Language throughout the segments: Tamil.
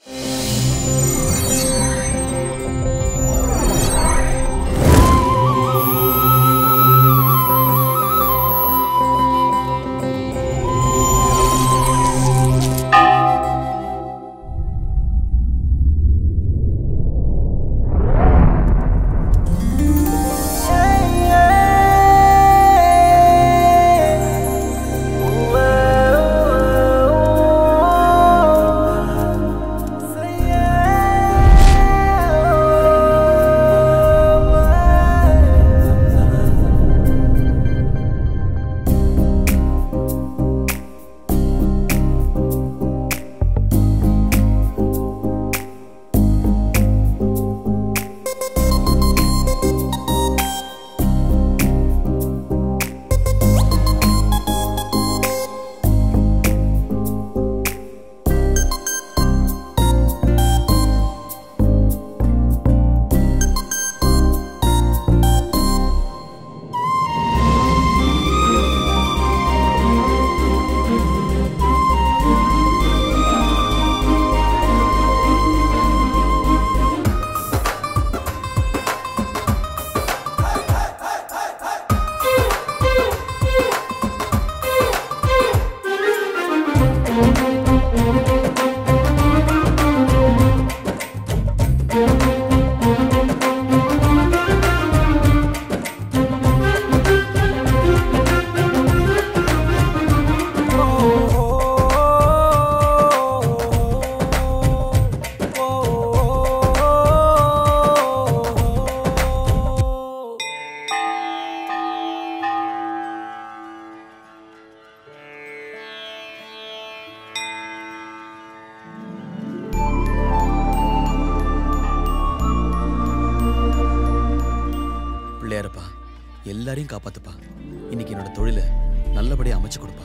பிள்ளையாரப்பா எல்லாரையும் காப்பாத்துப்பா இன்னைக்கு என்னோட தொழிலை நல்லபடியா அமைச்சு கொடுப்பா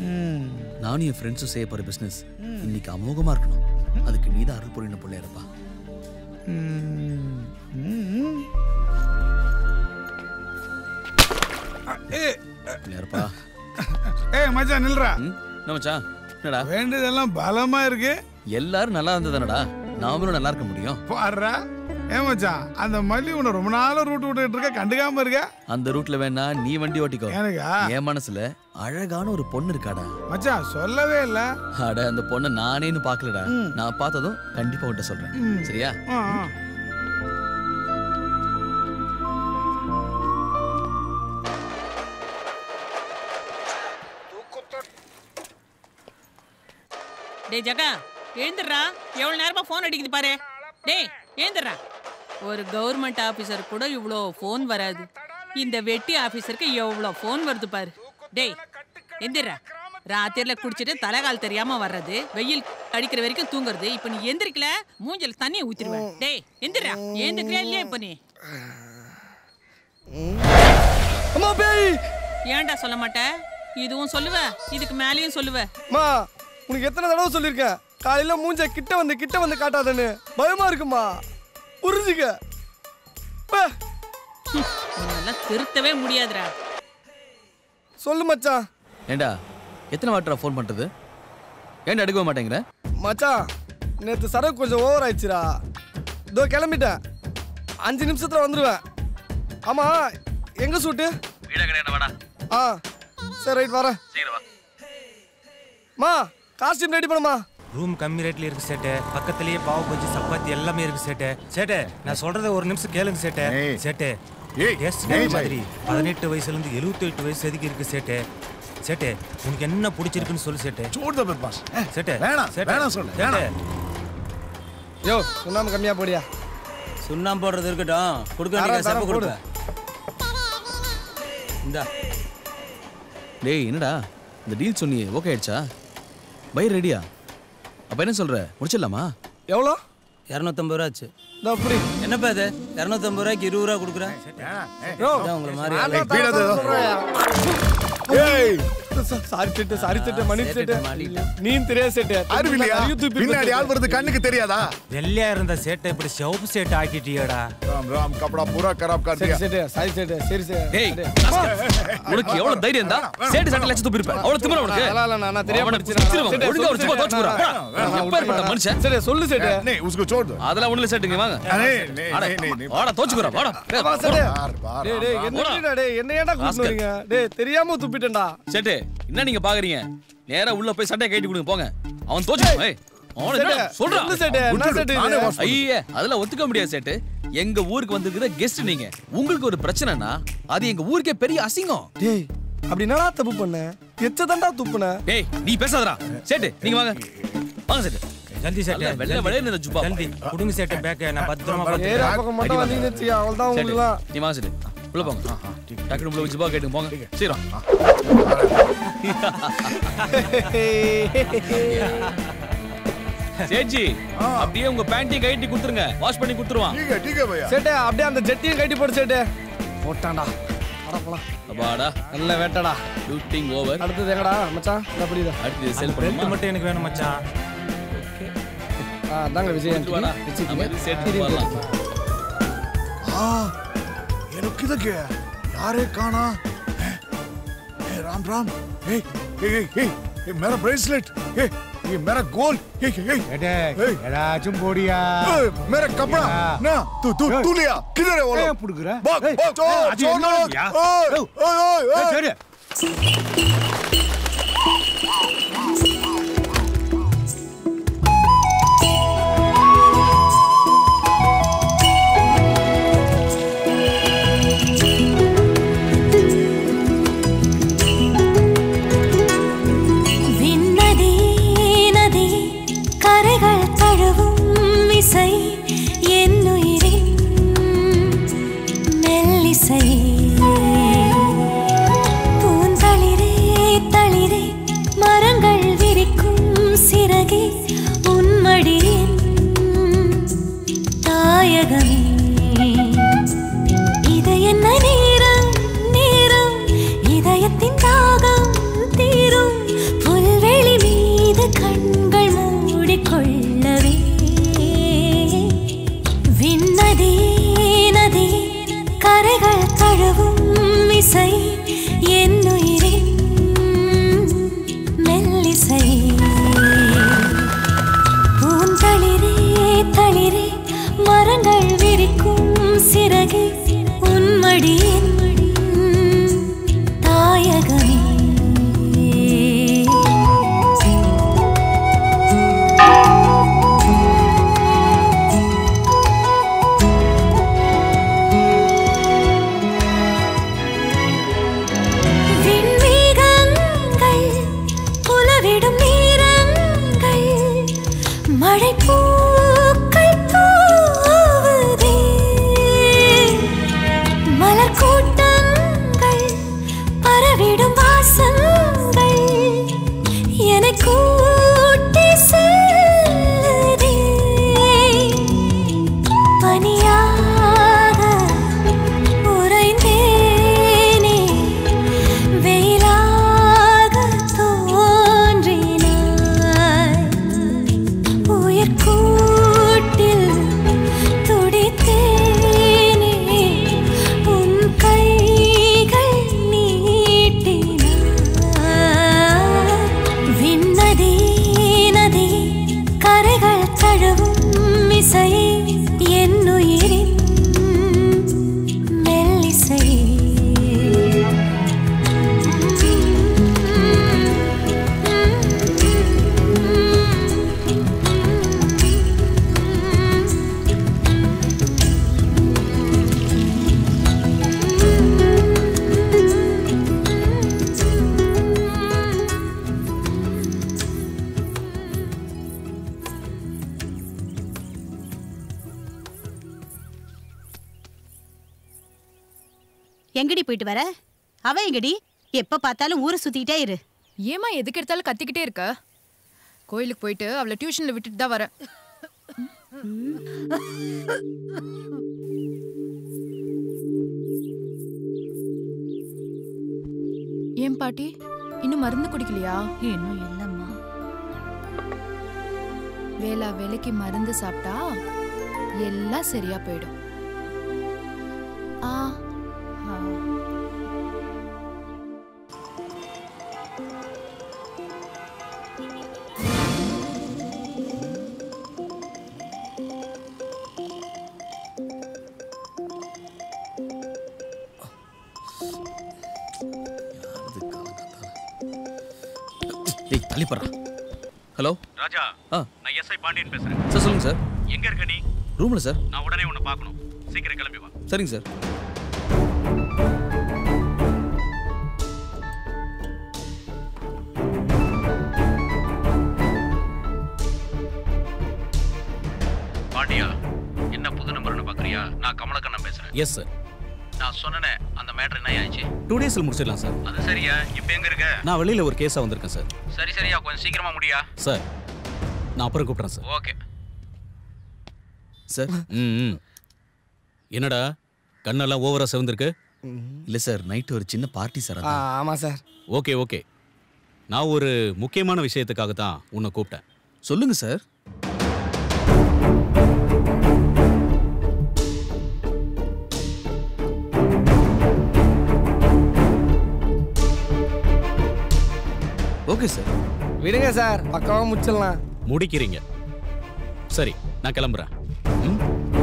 நானும் என் ஃப்ரெண்ட்ஸும் செய்ய போற பிசினஸ் இன்னைக்கு அமோகமா இருக்கணும் அதுக்கு நீதான் அருள் புரியணும் பிள்ளையாரப்பா பிள்ளையாரப்பா ஏய் மச்சான் நில்றா ம், என்ன மச்சான் என்னடா வேண்டியதெல்லாம் பலமா இருக்கு எல்லாரும் நல்லா இருந்ததானடா நாமளும் நல்லா இருக்க முடியும் பாடுறா ஏ மச்சான் அந்த மல்லி உன்னை ரொம்ப நாளா ரூட் விட்டுட்டு இருக்க கண்டுக்காம இருக்க அந்த ரூட்ல வேணா நீ வண்டி ஓட்டிக்கோ எனக்கா என் மனசுல அழகான ஒரு பொண்ணு இருக்காடா மச்சான் சொல்லவே இல்ல அட அந்த பொண்ணை நானேன்னு பார்க்கலடா நான் பார்த்ததும் கண்டிப்பா உன்கிட்ட சொல்றேன் ம். சரியா ஆ, ஆ. டேய் ஜக்கா எழுந்துடுறா எவ்வளவு நேரமா ஃபோன் அடிக்குது பாரு டேய் எழுந்துடுறா ஒரு கவர்மெண்ட் ஆபீசர் கூட இவ்வளோ ஃபோன் வராது இந்த வெட்டி ஆபீசருக்கு எவ்வளோ ஃபோன் வருது பாரு டேய் எந்திரா ராத்திரில குடிச்சிட்டு தலைகால் தெரியாம வர்றது வெயில் அடிக்கிற வரைக்கும் தூங்குறது இப்ப நீ எந்திரிக்கல மூஞ்சில தண்ணியை ஊத்திடுவேன் டேய் எந்திரா ஏந்துக்கிறியா இல்லையா இப்ப நீ அம்மா பேய் ஏன்டா சொல்ல மாட்ட இதுவும் சொல்லுவ இதுக்கு மேலேயும் சொல்லுவ அம்மா உனக்கு எத்தனை தடவை சொல்லியிருக்கேன் காலையில மூஞ்ச கிட்ட வந்து கிட்ட வந்து காட்டாதன்னு பயமா இருக்குமா புரிஞ்சுக்க பே, உன்னெல்லாம் திருத்தவே முடியாதுடா சொல்லு மச்சான் ஏண்டா எத்தனை வாட்டரா ஃபோன் பண்றது ஏன்டா எடுக்கவே மாட்டேங்கிற மச்சான் நேத்து சரக்கு கொஞ்சம் ஓவர் ஆயிடுச்சுடா இதோ கிளம்பிட்டேன் அஞ்சு நிமிஷத்துல வந்துருவேன் ஆமா எங்க சூட்டு வீட கிடையாது வாடா ஆ சரி ரைட் வரேன் சீக்கிரம் வா மா காஸ்டியூம் ரெடி பண்ணுமா ரூம் கம்மி ரேட்ல இருக்கு சேட்டு பக்கத்துலயே பாவு பஜ்ஜி சப்பாத்தி எல்லாமே இருக்கு சேட்டு சேட்டு நான் சொல்றத ஒரு நிமிஷம் கேளுங்க சேட்டு ஏய். சேட்டு ஏய், டேஸ்ட் ஏய், மாதிரி பதினெட்டு வயசுல இருந்து எழுபத்தி எட்டு வயசு எதுக்கு இருக்கு சேட்டு சேட்டு உனக்கு என்ன பிடிச்சிருக்குன்னு சொல்லு சேட்டு छोड़ दो बदमाश ए, சேட்டு வேணாம், சேட்டு, வேணாம் சொல்லு, சேட்டு. வேணாம். யோ சுண்ணாம்பு கம்மியா போடியா சுண்ணாம்பு போடுறது இருக்கட்டும் கொடுக்க தரேன், வேண்டிய தரேன், சப்ப போடு. கொடுப்பேன் இந்தா டேய் என்னடா இந்த டீல் சொன்னியே ஓகே ஆயிடுச்சா பை ரெடியா அப்ப என்ன சொல்ற முடிச்சிடலாமா எவ்வளோ இரநூத்தம்பது ரூபா ஆச்சு இதோ அப்படி என்னப்பா இது இரநூத்தம்பது ரூபாய்க்கு இருபது ரூபா கொடுக்குறேன் யோ இதான் உங்களை மாதிரி நான் ஆளு. தான் தரேன், தரேன் சொல்றேன்யா. ஏய் சாரி செட்டு சாரி செட்டு மணி செட்டு சேட்டு மாட்டிக்கிட்டேன். நீ தெரியாது செட்டு அறிவில்லையா நிறைய துப்பி பின்னாடி ஆள் வருது கண்ணுக்கு தெரியாதா வெள்ளையா இருந்த சேட்டை இப்படி சிவப்பு சேட்டை ஆக்கிட்டியடா राम राम कपड़ा पूरा खराब कर சரி दिया செட்டு சாரி செட்டு சரி சரி டேய் உனக்கு எவ்வளவு தைரியம் தான் சேட்டு சட்டை லட்சம் துப்பி இருப்பேன் அவ்வளவு திமிர உனக்கு அதெல்லாம் இல்ல, நான் நான் தெரியாம அவனை படிச்சிருக்கேன். பிடிச்சிருவாங்க. செட்டு, ஒழுங்கா ஒரு சொல்லு சும்மா செட்டு, தோச்சு போறான். நான் நான் எப்பேற்பட்ட மனுஷன் சரி சொல்லு செட்டு नहीं उसको छोड़ दो அதெல்லாம் ஒண்ணுல சேட்டுங்க வாங்க नहीं नहीं வாடா, नहीं नहीं नहीं வாடா தோச்சுக்கிறோம் வாடா டேய், வா, செட்டு. बार बार டேய் டேய் என்னடா டேய் என்ன ஏன்டா கூட்டிட்டு ராஸ்கல். வரீங்க டேய் தெரியாம துப்பிட்டேன்டா சேட்டு என்ன நீங்க பாக்குறீங்க நேரா உள்ள போய் சட்டையை கட்டி கொடுங்க போங்க அவன் தோச்சு ஏய் அவன செட்டு என்ன சொல்றா சொல்லு செட்டு என்ன விட்டுடு, செட்டு நானே இது? வாஷ் ஐயே அதெல்லாம் ஒத்துக்க முடியாது சேட்டு எங்க ஊருக்கு வந்திருக்கிற கெஸ்ட் நீங்க உங்களுக்கு ஒரு பிரச்சனைனா அது எங்க ஊருக்கே பெரிய அசிங்கம் டேய் அப்படி என்னடா தப்பு பண்ண எச்ச தான்டா துப்புன டேய் நீ பேசாதடா சேட்டு நீங்க வாங்க வாங்க சேட்டு ஜல்தி சேட்டை நல்ல வெள்ளை ஜல்தி. வெள்ளையன்னு இந்த ஜுப்பா. ஜல்தி குடுங்க சேட்டை பேக்க நான் பத்திரமா ஏறா பார்த்துக்கிறேன். பக்கம் மட்டும் வந்தீங்கன்னு வச்சுக்க அவ்வளவுதான் சேட்டு உங்களுக்கு நீ வாங்க சேட்டு உள்ள போங்க டக்குனு உள்ள ஜிபா கேட்டுங்க போங்க சீக்கிரம் சேட்ஜி அப்படியே உங்க பேண்டையும் கைட்டி கொடுத்துருங்க வாஷ் பண்ணி கொடுத்துருவான் ठीक है ठीक है भैया சேட்டு அப்படியே அந்த ஜெட்டியும் கட்டி போடு சேட்டு போட்டான்டா அட போலாம் அப்பாடா நல்ல வேட்டடா ஷூட்டிங் ஓவர் அடுத்தது எங்கடா மச்சான் இந்த புரியுதா அடுத்து செல் பெல்ட் பண்ணுமா மட்டும் எனக்கு வேணும் மச்சான் ஆ அதாங்க விஜய் கொண்டு வாடா நம்ம இது சேர்த்து வரலாம் हाँ ये लोग किधर गया यार ये काना ए राम राम ए ए ए ए मेरा ब्रेसलेट ए ये मेरा गोल ए ए ए ஏதாச்சும் போடியா ए, मेरा कपड़ा ना तू तू तू लिया किधर है वो ஏன் लोग புடுக்குற? भाग ஏய், भाग छोड़ அது छोड़ என்ன लो ஐயா? ओए ओए ओए சரி விண்ணதி நதி கரைகள் தழுவும் இசை என்னுயிரின் மெல்லிசை பூந்தளிரே தளிரே மரங்கள் விரிக்கும் சிறகே உன்மடியின் தாயகமே இது என்ன நேரம் நேரம் இதயத்தின் தாகம் தீரும் புல்வெளி மீது கண்கள் மூடிக்கொள்ளவே விண்ணதி நதி கரைகள் தழுவும் இசை என்னுயிரின் மெல்லிசை பூந்தளிரே தளிரே மரங்கள் விரிக்கும் சிறகே உன்மடியின் தாயகமே விண்மீகங்கள் புலவிடும் நேரங்கள் மழை பூக்கள் தூவுதே மலர் கூட்டங்கள் பரவிடும் வாசங்கள் என கூட்டி செல்லுதே பனியாக உறைந்தேனே வெயிலாக தோன்றினாய் உயிர் கூட்டில் துடித்தேனே உன் கைகள் நீட்டினாய் விண்ணதி நதி கரைகள் தழுவும் இசையே என்னுயிரின் மெல்லிசை எங்கடி போயிட்டு வர அவ எங்கடி எப்ப பார்த்தாலும் ஊரை சுத்திக்கிட்டே இரு ஏமா எதுக்கு எடுத்தாலும் கத்திக்கிட்டே இருக்க கோயிலுக்கு போயிட்டு அவளை டியூஷன்ல விட்டுட்டு தான் வரேன் ஏன்பா பாட்டி இன்னும் மருந்து குடிக்கலையா இன்னும் இல்லம்மா வேளா வேலைக்கு மருந்து சாப்பிட்டா எல்லாம் சரியா போயிடும் ஆ ஆ. டேய் தள்ளிப்படுறா ஹலோ ராஜா ஆ நான் எஸ்ஐ பாண்டியன் பேசுறேன் சார் சொல்லுங்க சார் எங்க இருக்க நீ ரூமில் சார் நான் உடனே உன்னை பார்க்கணும் சீக்கிரம் கிளம்பி வா சரிங்க சார் பாண்டியா என்ன புது நம்பர்னு பாக்குறியா நான் கமலக்கண்ணன் பேசுறேன் எஸ் சார் நான் சொன்னனே அந்த மேட்டர் என்ன ஆயிடுச்சு டூ டேஸில் முடிச்சிடலாம் சார் அது சரியா இப்போ எங்க இருக்க நான் வெளியில் ஒரு கேஸாக வந்திருக்கேன் சார் சரி சரியா கொஞ்சம் சீக்கிரமா முடியா சார் நான் அப்புறம் கூப்பிட்றேன் சார் ஓகே சார் ம் ம். என்னடா கண்ணெல்லாம் ஓவரா செவந்திருக்கு இல்லை சார் நைட்டு ஒரு சின்ன பார்ட்டி சார் ஆ ஆமாம் சார் ஓகே ஓகே நான் ஒரு முக்கியமான விஷயத்துக்காக தான் உன்னை கூப்பிட்டேன் சொல்லுங்க சார் ஓகே சார் விடுங்க சார் பக்காவாக முடிச்சிடலாம் முடிக்கிறீங்க சரி நான் கிளம்புறேன் ம்?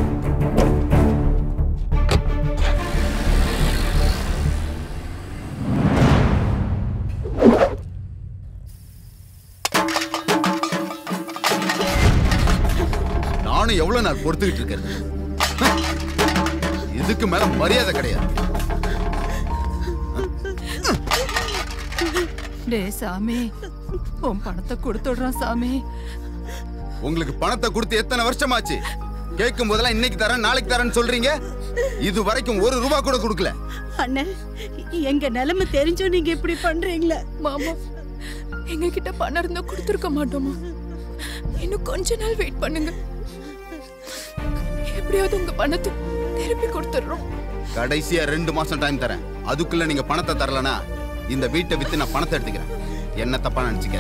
நானும் எவ்வளவு நாள் பொறுத்துக்கிட்டு இருக்கிறது இதுக்கு மேல மரியாதை கிடையாது டே சாமி உன் பணத்தை கொடுத்துடுறான் சாமி உங்களுக்கு பணத்தை கொடுத்து எத்தனை வருஷமாச்சு கேட்கும் போதெல்லாம் இன்னைக்கு தரேன் நாளைக்கு தரேன்னு சொல்றீங்க இது வரைக்கும் ஒரு ரூபா கூட கொடுக்கல அண்ணன் எங்க நிலைமை தெரிஞ்சும் நீங்க இப்படி பண்றீங்களே மாமா எங்க கிட்ட பணம் இருந்தா கொடுத்துருக்க மாட்டோமா இன்னும் கொஞ்ச நாள் வெயிட் பண்ணுங்க எப்படியாவது உங்க பணத்தை திருப்பி கொடுத்துடுறோம் கடைசியா ரெண்டு மாசம் டைம் தரேன் அதுக்குள்ள நீங்க பணத்தை தரலனா இந்த வீட்டை வித்து நான் பணத்தை எடுத்துக்கிறேன் என்ன தப்பா நினைச்சுக்க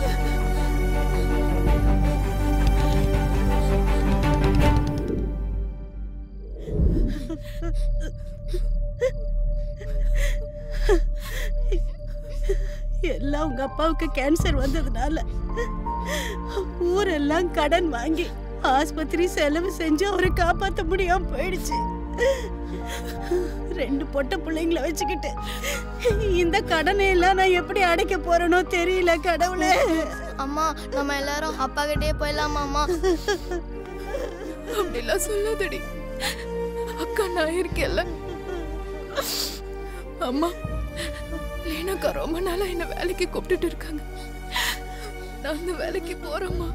எல்லாம் உங்க அப்பாவுக்கு கேன்சர் வந்ததுனால ஊரெல்லாம் கடன் வாங்கி ஆஸ்பத்திரி செலவு செஞ்சு அவரை காப்பாத்த முடியாம போயிடுச்சு ரெண்டு பொட்ட பிள்ளைங்கள வச்சுக்கிட்டு இந்த கடனை எல்லாம் நான் எப்படி அடைக்க போறேனோ தெரியல கடவுளே அம்மா நம்ம எல்லாரும் அப்பா கிட்டே போயிடலாமா அம்மா அப்படிலாம் சொல்லாதடி அக்கா நான் இருக்கேன்ல அம்மா லேனாக்கா ரொம்ப நாளா என்ன வேலைக்கு கூப்பிட்டுட்டு இருக்காங்க நான் அந்த வேலைக்கு போறேம்மா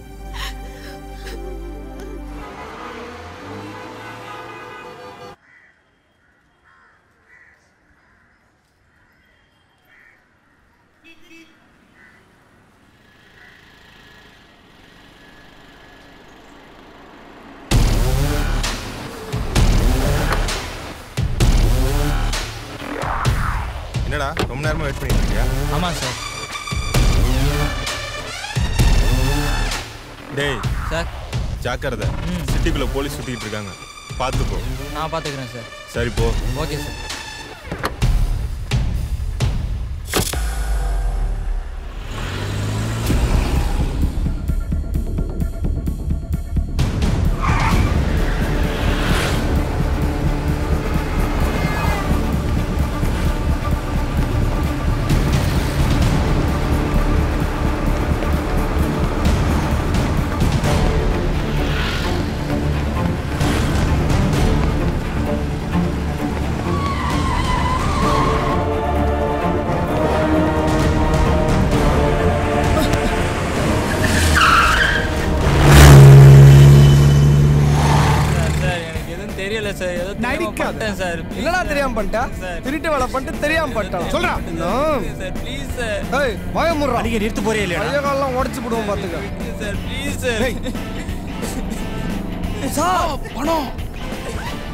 என்னடா ரொம்ப நேரமா வெயிட் பண்ணிட்டு இருக்கியா ஆமா சார் டேய் சார் ஜாக்கிரதை சிட்டிக்குள்ள போலீஸ் சுத்திட்டு இருக்காங்க பார்த்துக்கோ நான் பார்த்துக்கிறேன் சார் சரி போ ஓகே சார் சார் எனக்கு எதுவும் தெரியல சார் ஏதோ நடிக்காத. சார் என்னடா தெரியாம பண்ணிட்டா திருட்டு வேலை பண்ணிட்டு தெரியாம பண்ணிட்டான் சொல்றா சார் ப்ளீஸ் சார் ஏய் வாய முடுறா அடிக்க நிறுத்து போறியா இல்லையா கைய காலெல்லாம் உடைச்சு போடுவோம் பாத்துக்க சார் ப்ளீஸ் சார் சார் பணம்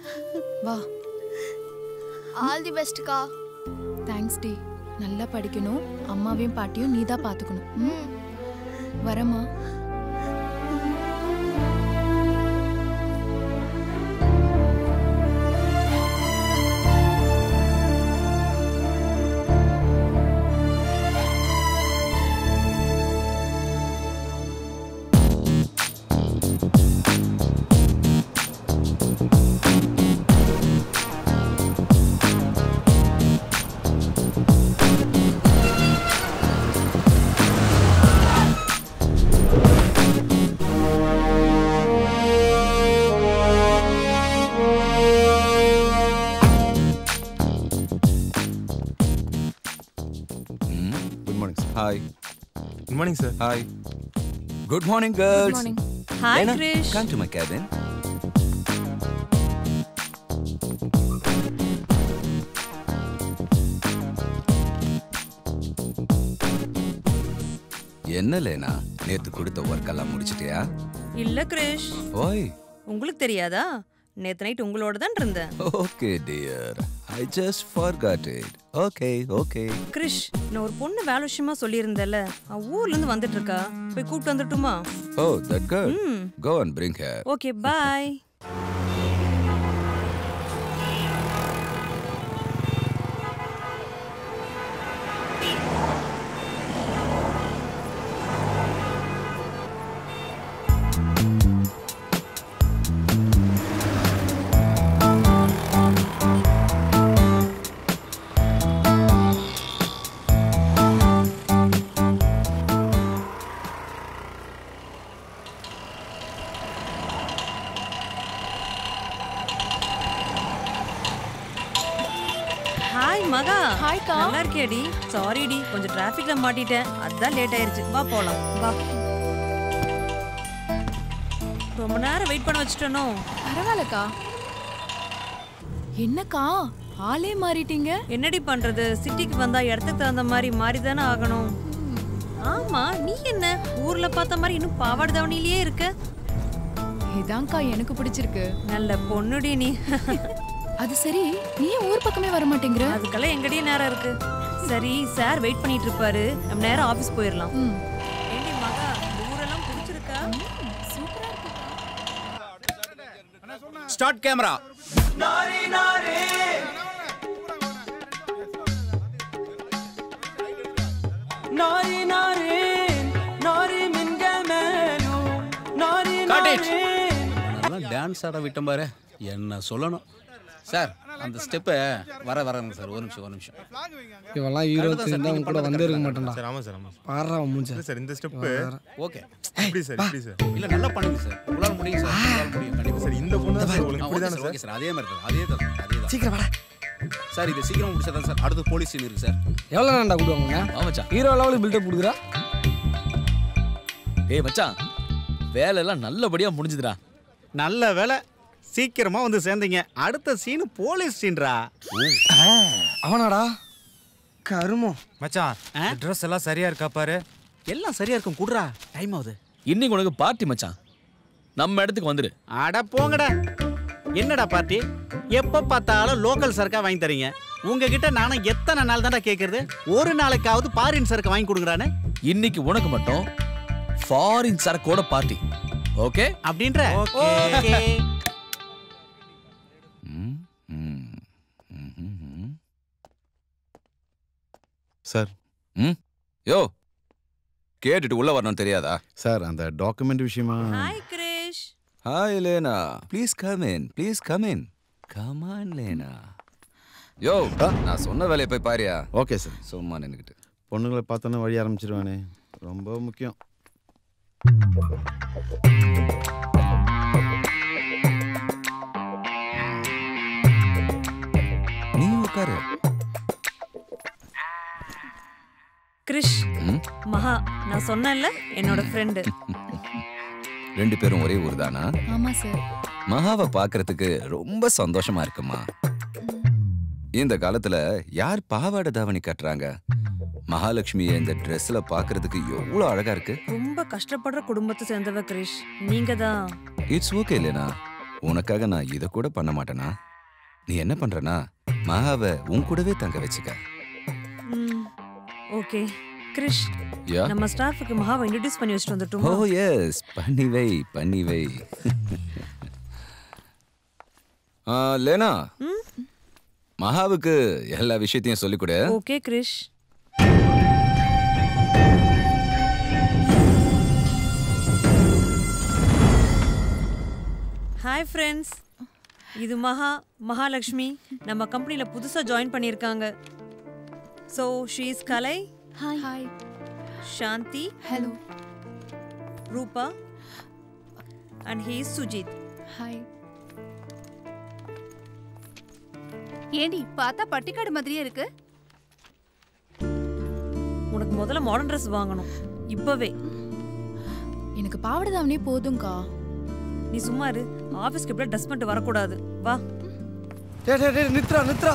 வா ஆல் தி பெஸ்ட்க்கா தேங்க்ஸ் டி நல்லா படிக்கணும் அம்மாவையும் பாட்டியும் நீ தான் பார்த்துக்கணும் ம்? வரேம்மா good morning sir hi good morning sir hi good morning girls morning. Hi, Lena, Krish. Come to my cabin. என்ன லேனா நேத்து கொடுத்த ஒர்க் எல்லாம் முடிச்சிட்டியா இல்ல கிரிஷ் ஓய் உங்களுக்கு தெரியாதா நேத்து நைட் உங்களோட தான் இருந்தேன் okay dear I just forgot it okay okay Krish நான் ஒரு பொண்ணு வேலை விஷயமா சொல்லியிருந்தேன்ல அவ ஊர்ல இருந்து வந்துட்டு இருக்கா போய் கூப்பிட்டு வந்துட்டுமா ஓ that girl hmm. Go and bring her okay bye hi Maha hi கா நல்லா இருக்கியாடி சாரி டி கொஞ்சம் டிராஃபிக்ல மாட்டிட்டேன் அதான் லேட் ஆயிருச்சு வா போலாம் வா ரொம்ப நேரம் வெயிட் பண்ண வச்சுட்டனோ பரவாயில்லக்கா என்னக்கா ஆளே மாறிட்டீங்க என்னடி பண்றது சிட்டிக்கு வந்தா இடத்துக்கு தகுந்த மாதிரி மாறி தானே ஆகணும் ஆமா நீ என்ன ஊர்ல பார்த்த மாதிரி இன்னும் பாவாடை தவணிலேயே இருக்க இதான்க்கா எனக்கு பிடிச்சிருக்கு நல்ல பொண்ணுடி நீ அது சரி நீ ஏன் ஊர் பக்கமே வர மாட்டேங்கிற அதுக்கெல்லாம் எங்கடியே நேரம் இருக்கு சரி சார் வெயிட் பண்ணிட்டு இருப்பாரு நம்ம நேரம் ஆபீஸ் போயிடலாம் ஏண்டி மகா இந்த ஊரெல்லாம் பிடிச்சிருக்கா ஸ்டார்ட் கேமரா ناري ناري ناري من جماله ناري Cut it. ناري நல்லா டான்ஸ் ஆட விட்டோம் பாரு என்ன சொல்லணும் சார் அந்த ஸ்டெப்பை வர வரங்க சார் ஒரு நிமிஷம் ஒரு நிமிஷம் இவெல்லாம் ஹீரோ Correct தான் sir, இருந்தா நீங்க உன் கூட பண்றது வந்தே இருக்க correct மாட்டேன்டா சார் ஆமாம் சார் ஆமாம் பாடுறா அவன் மூஞ்ச இல்லை சார் இந்த ஸ்டெப்பு வேற. ஓகே இப்படி சார் இப்படி சார் இல்ல நல்லா பண்ணுங்க சார் உங்களால முடியும் சார் உங்களால முடியும் கண்டிப்பா சார் இந்த பொண்ணு தான் சார் உங்களுக்கு ஆ, இப்படி ஓகே தானே சார் சார் ஓகே சார் அதே மாதிரி தான் அதே தான் அதே தான் சீக்கிரம் வாடா சார் இது சீக்கிரம் முடிச்சா சார் அடுத்து போலீஸ் ஸ்டேஷன் இருக்கு சார் எவ்வளோ நேரம்டா கூடுவாங்க ஆ மச்சான் ஹீரோ லெவலுக்கு பில்டப் கொடுக்குறா ஏய் மச்சான் வேலை எல்லாம் நல்லபடியா முடிஞ்சுதுடா நல்ல வேலை சீக்கிரமா வந்து சேர்ந்தீங்க அடுத்த சீனு போலீஸ் சீன்ரா அவனாடா கருமம் மச்சான் ட்ரெஸ் எல்லாம் சரியா இருக்கா பாரு எல்லாம் சரியா இருக்கும் குடுறா டைம் ஆகுது இன்னைக்கு உனக்கு பார்ட்டி மச்சான் நம்ம இடத்துக்கு வந்துரு அட போங்கடா என்னடா பார்ட்டி எப்ப பார்த்தாலும் லோக்கல் சரக்கா வாங்கி தரீங்க உங்ககிட்ட நானும் எத்தனை நாள் தான்டா கேட்கறது ஒரு நாளைக்காவது பாரின் சரக்கு வாங்கி கொடுக்குறானே இன்னைக்கு உனக்கு மட்டும் ஃபாரின் சரக்கோட பார்ட்டி ஓகே அப்படின்ற ஓகே சார் ம் யோ கேட்டுட்டு உள்ள வரணும் தெரியாதா சார் அந்த டாக்குமெண்ட் விஷயமா hi Krish hi Lena please come in please come in come on Lena யோ நான் சொன்ன வேலையை போய் பாரியா ஓகே சார் சும்மா நின்னுக்கிட்டு பொண்ணுங்களை பார்த்தோன்னே வழி ஆரம்பிச்சிருவானே ரொம்ப முக்கியம் நீ உட்காரு கிரிஷ் ம்? மகா நான் சொன்னேன்ல என்னோட ஃப்ரெண்டு ரெண்டு பேரும் ஒரே ஊர் தானா ஆமா சார் மகாவை பார்க்கறதுக்கு ரொம்ப சந்தோஷமா இருக்குமா இந்த காலத்துல யார் பாவாடை தாவணி கட்டுறாங்க மகாலட்சுமியை இந்த ட்ரெஸ்ல பார்க்கறதுக்கு எவ்வளவு அழகா இருக்கு ரொம்ப கஷ்டப்படுற குடும்பத்தை சேர்ந்தவ கிரிஷ் நீங்க தான் இட்ஸ் ஓகே இல்லைனா உனக்காக நான் இதை கூட பண்ண மாட்டேனா நீ என்ன பண்றனா மகாவை உன் கூடவே தங்க வச்சுக்க ஓகே கிரிஷ் யா நம்ம ஸ்டாஃபுக்கு மகாவை இன்ட்ரடியூஸ் பண்ணி வச்சுட்டு ஓ வந்துட்டுமா எஸ் பண்ணி வை பண்ணி வை ஆ, லேனா மகாவுக்கு எல்லா விஷயத்தையும் சொல்லிக் கொடு ஓகே கிரிஷ் ஹாய் ஃப்ரெண்ட்ஸ் இது மகா மகாலட்சுமி நம்ம கம்பெனியில் புதுசாக ஜாயின் பண்ணியிருக்காங்க so she is Kalai hi hi Shanthi hello Rupa and he is Sujith hi ஏண்டி பார்த்தா பட்டிக்காடு மாதிரியே இருக்கு உனக்கு முதல்ல மாடர்ன் ட்ரெஸ் வாங்கணும் இப்போவே எனக்கு பாவாடை தாவணே போதும்க்கா நீ சும்மா இரு ஆஃபீஸ்க்கு இப்படி ட்ரெஸ் பண்ணிட்டு வரக்கூடாது வா டேய் டேய் டேய் நித்ரா நித்ரா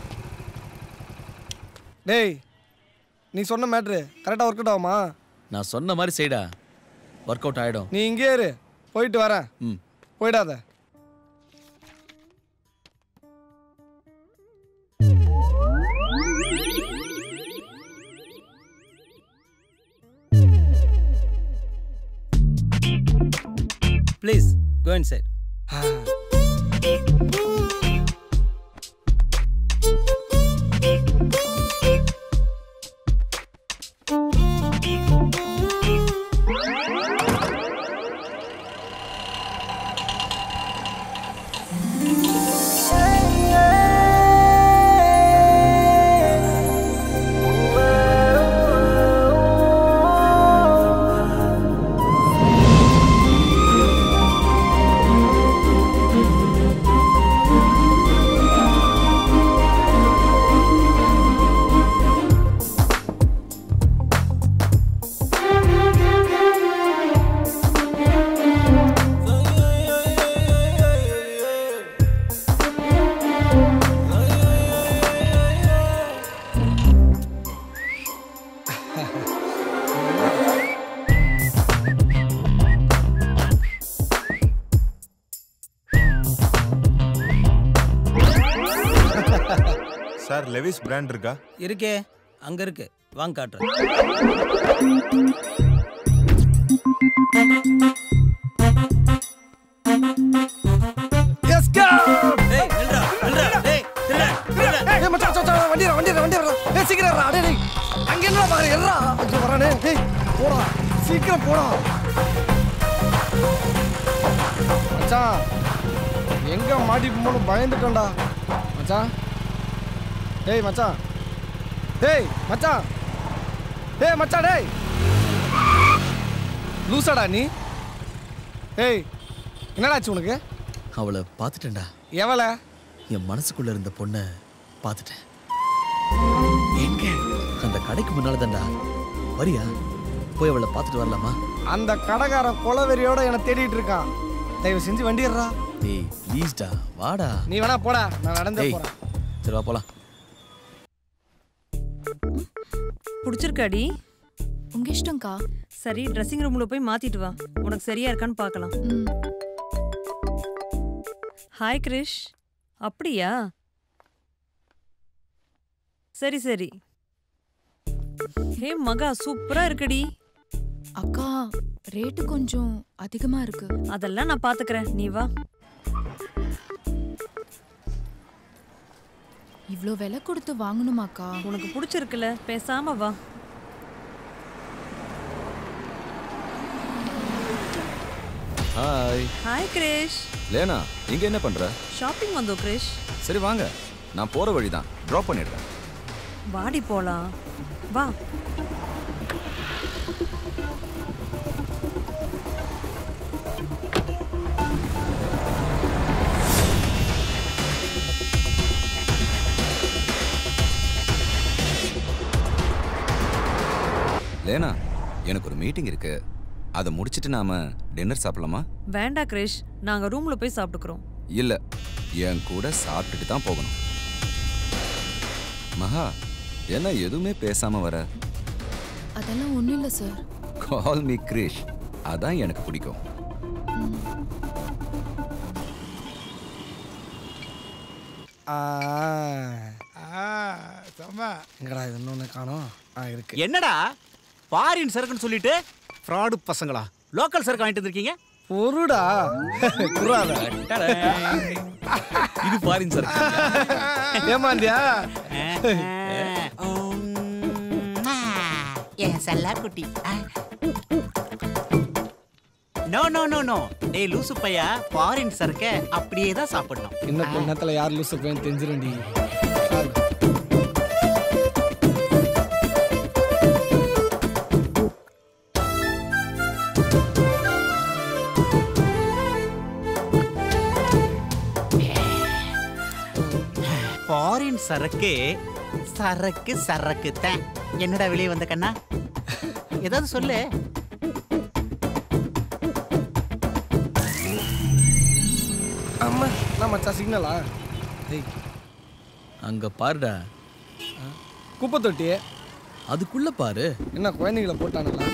டேய் நீ சொன்ன மேட்ரு கரெக்டாக ஒர்க் அவுட் ஆகுமா நான் சொன்ன மாதிரி செய்டா ஒர்க் அவுட் ஆயிடும் நீ இங்கே இரு போயிட்டு வரேன் ம் போயிடாத Please go inside. Sir Levi's brand இருக்கா இருக்கே அங்க இருக்கு வாங்க காட்டுறேன் எஸ் கோ டேய் நில்றா நில்றா டேய் நில்றா நில்றா ஏய் மச்சான் மச்சான், மச்சான் வண்டி வண்டி வண்டி ஏய் சீக்கிரம் ஏறா டேய் டேய் அங்க என்ன பாரு ஏறா அங்க வரானே டேய் போடா சீக்கிரம் போடா மச்சான் எங்க மாட்டி போன்னு பயந்துட்டேன்டா மச்சான் டேய் மச்சான் டேய் மச்சான் டேய் மச்சான் டேய் லூசாடா நீ ஏய் என்னடாச்சு உனக்கு அவளை பார்த்துட்டேன்டா எவளை என் மனசுக்குள்ள இருந்த பொண்ணை பார்த்துட்டேன் எங்க அந்த கடைக்கு முன்னால தான்டா வரியா போய் அவளை பார்த்துட்டு வரலாமா அந்த கடைக்காரன் கொலவெறியோட என்னை தேடிட்டு இருக்கான் தயவு செஞ்சு வண்டி ஏறுடா டேய் ப்ளீஸ்டா வாடா நீ வேணா போடா நான் நடந்தே டேய் போறேன் சரி வா போலாம் பிடிச்சிருக்காடி உங்க இஷ்டம்க்கா சரி ட்ரெஸ்ஸிங் ரூம்ல போய் மாத்திட்டு வா உனக்கு சரியா இருக்கான்னு பார்க்கலாம் ம் ஹாய் கிரிஷ் அப்படியா சரி சரி ஹே மகா சூப்பரா இருக்குடி அக்கா ரேட்டு கொஞ்சம் அதிகமா இருக்கு அதெல்லாம் நான் பாத்துக்கிறேன் நீ வா இவ்ளோ விலை கொடுத்து வாங்கணுமாக்கா உனக்கு பிடிச்சிருக்குல்ல பேசாம வா ஹாய் ஹாய் கிரிஷ் லேனா இங்க என்ன பண்ற ஷாப்பிங் வந்தோம் கிரிஷ் சரி வாங்க நான் போற வழிதான் ட்ராப் பண்ணிடுறேன் வாடி போலாம் வா லேனா எனக்கு ஒரு மீட்டிங் இருக்கு அதை முடிச்சிட்டு நாம டின்னர் சாப்பிடலாமா வேண்டாம் கிரிஷ் நாங்க ரூம்ல போய் சாப்பிட்டுக்கிறோம் இல்ல என் கூட சாப்பிட்டுட்டு தான் போகணும் மகா என்ன எதுவுமே பேசாம வர அதெல்லாம் ஒண்ணும் இல்ல சார் கால் மீ கிரிஷ் அதான் எனக்கு பிடிக்கும் ஆ செம்ம எங்கடா இது இன்னொன்று காணோம் ஆ இருக்கு என்னடா ஃபாரின் சரக்குன்னு சொல்லிட்டு ஃப்ராடு பசங்களா லோக்கல் சரக்கு வாங்கிட்டு வந்திருக்கீங்க பொருடா குறாத இது ஃபாரின் சார் ஏமாந்தியா என் செல்லா குட்டி நோ நோ நோ நோ டேய் லூசு பையா ஃபாரின் சரக்க அப்படியே தான் சாப்பிடணும் இன்னும் கொஞ்ச நேரத்தில் யார் லூசு போய் தெரிஞ்சிருண்டி ஃபாரின் சரக்கு சரக்கு சரக்கு தான் என்னடா வெளியே வந்த கண்ணா ஏதாவது சொல்லு அம்மா நான் மச்சான் சிக்னலா ஏய் அங்க பாருடா குப்பை தொட்டி அதுக்குள்ள பாரு என்ன குழந்தைங்களை போட்டானுங்களா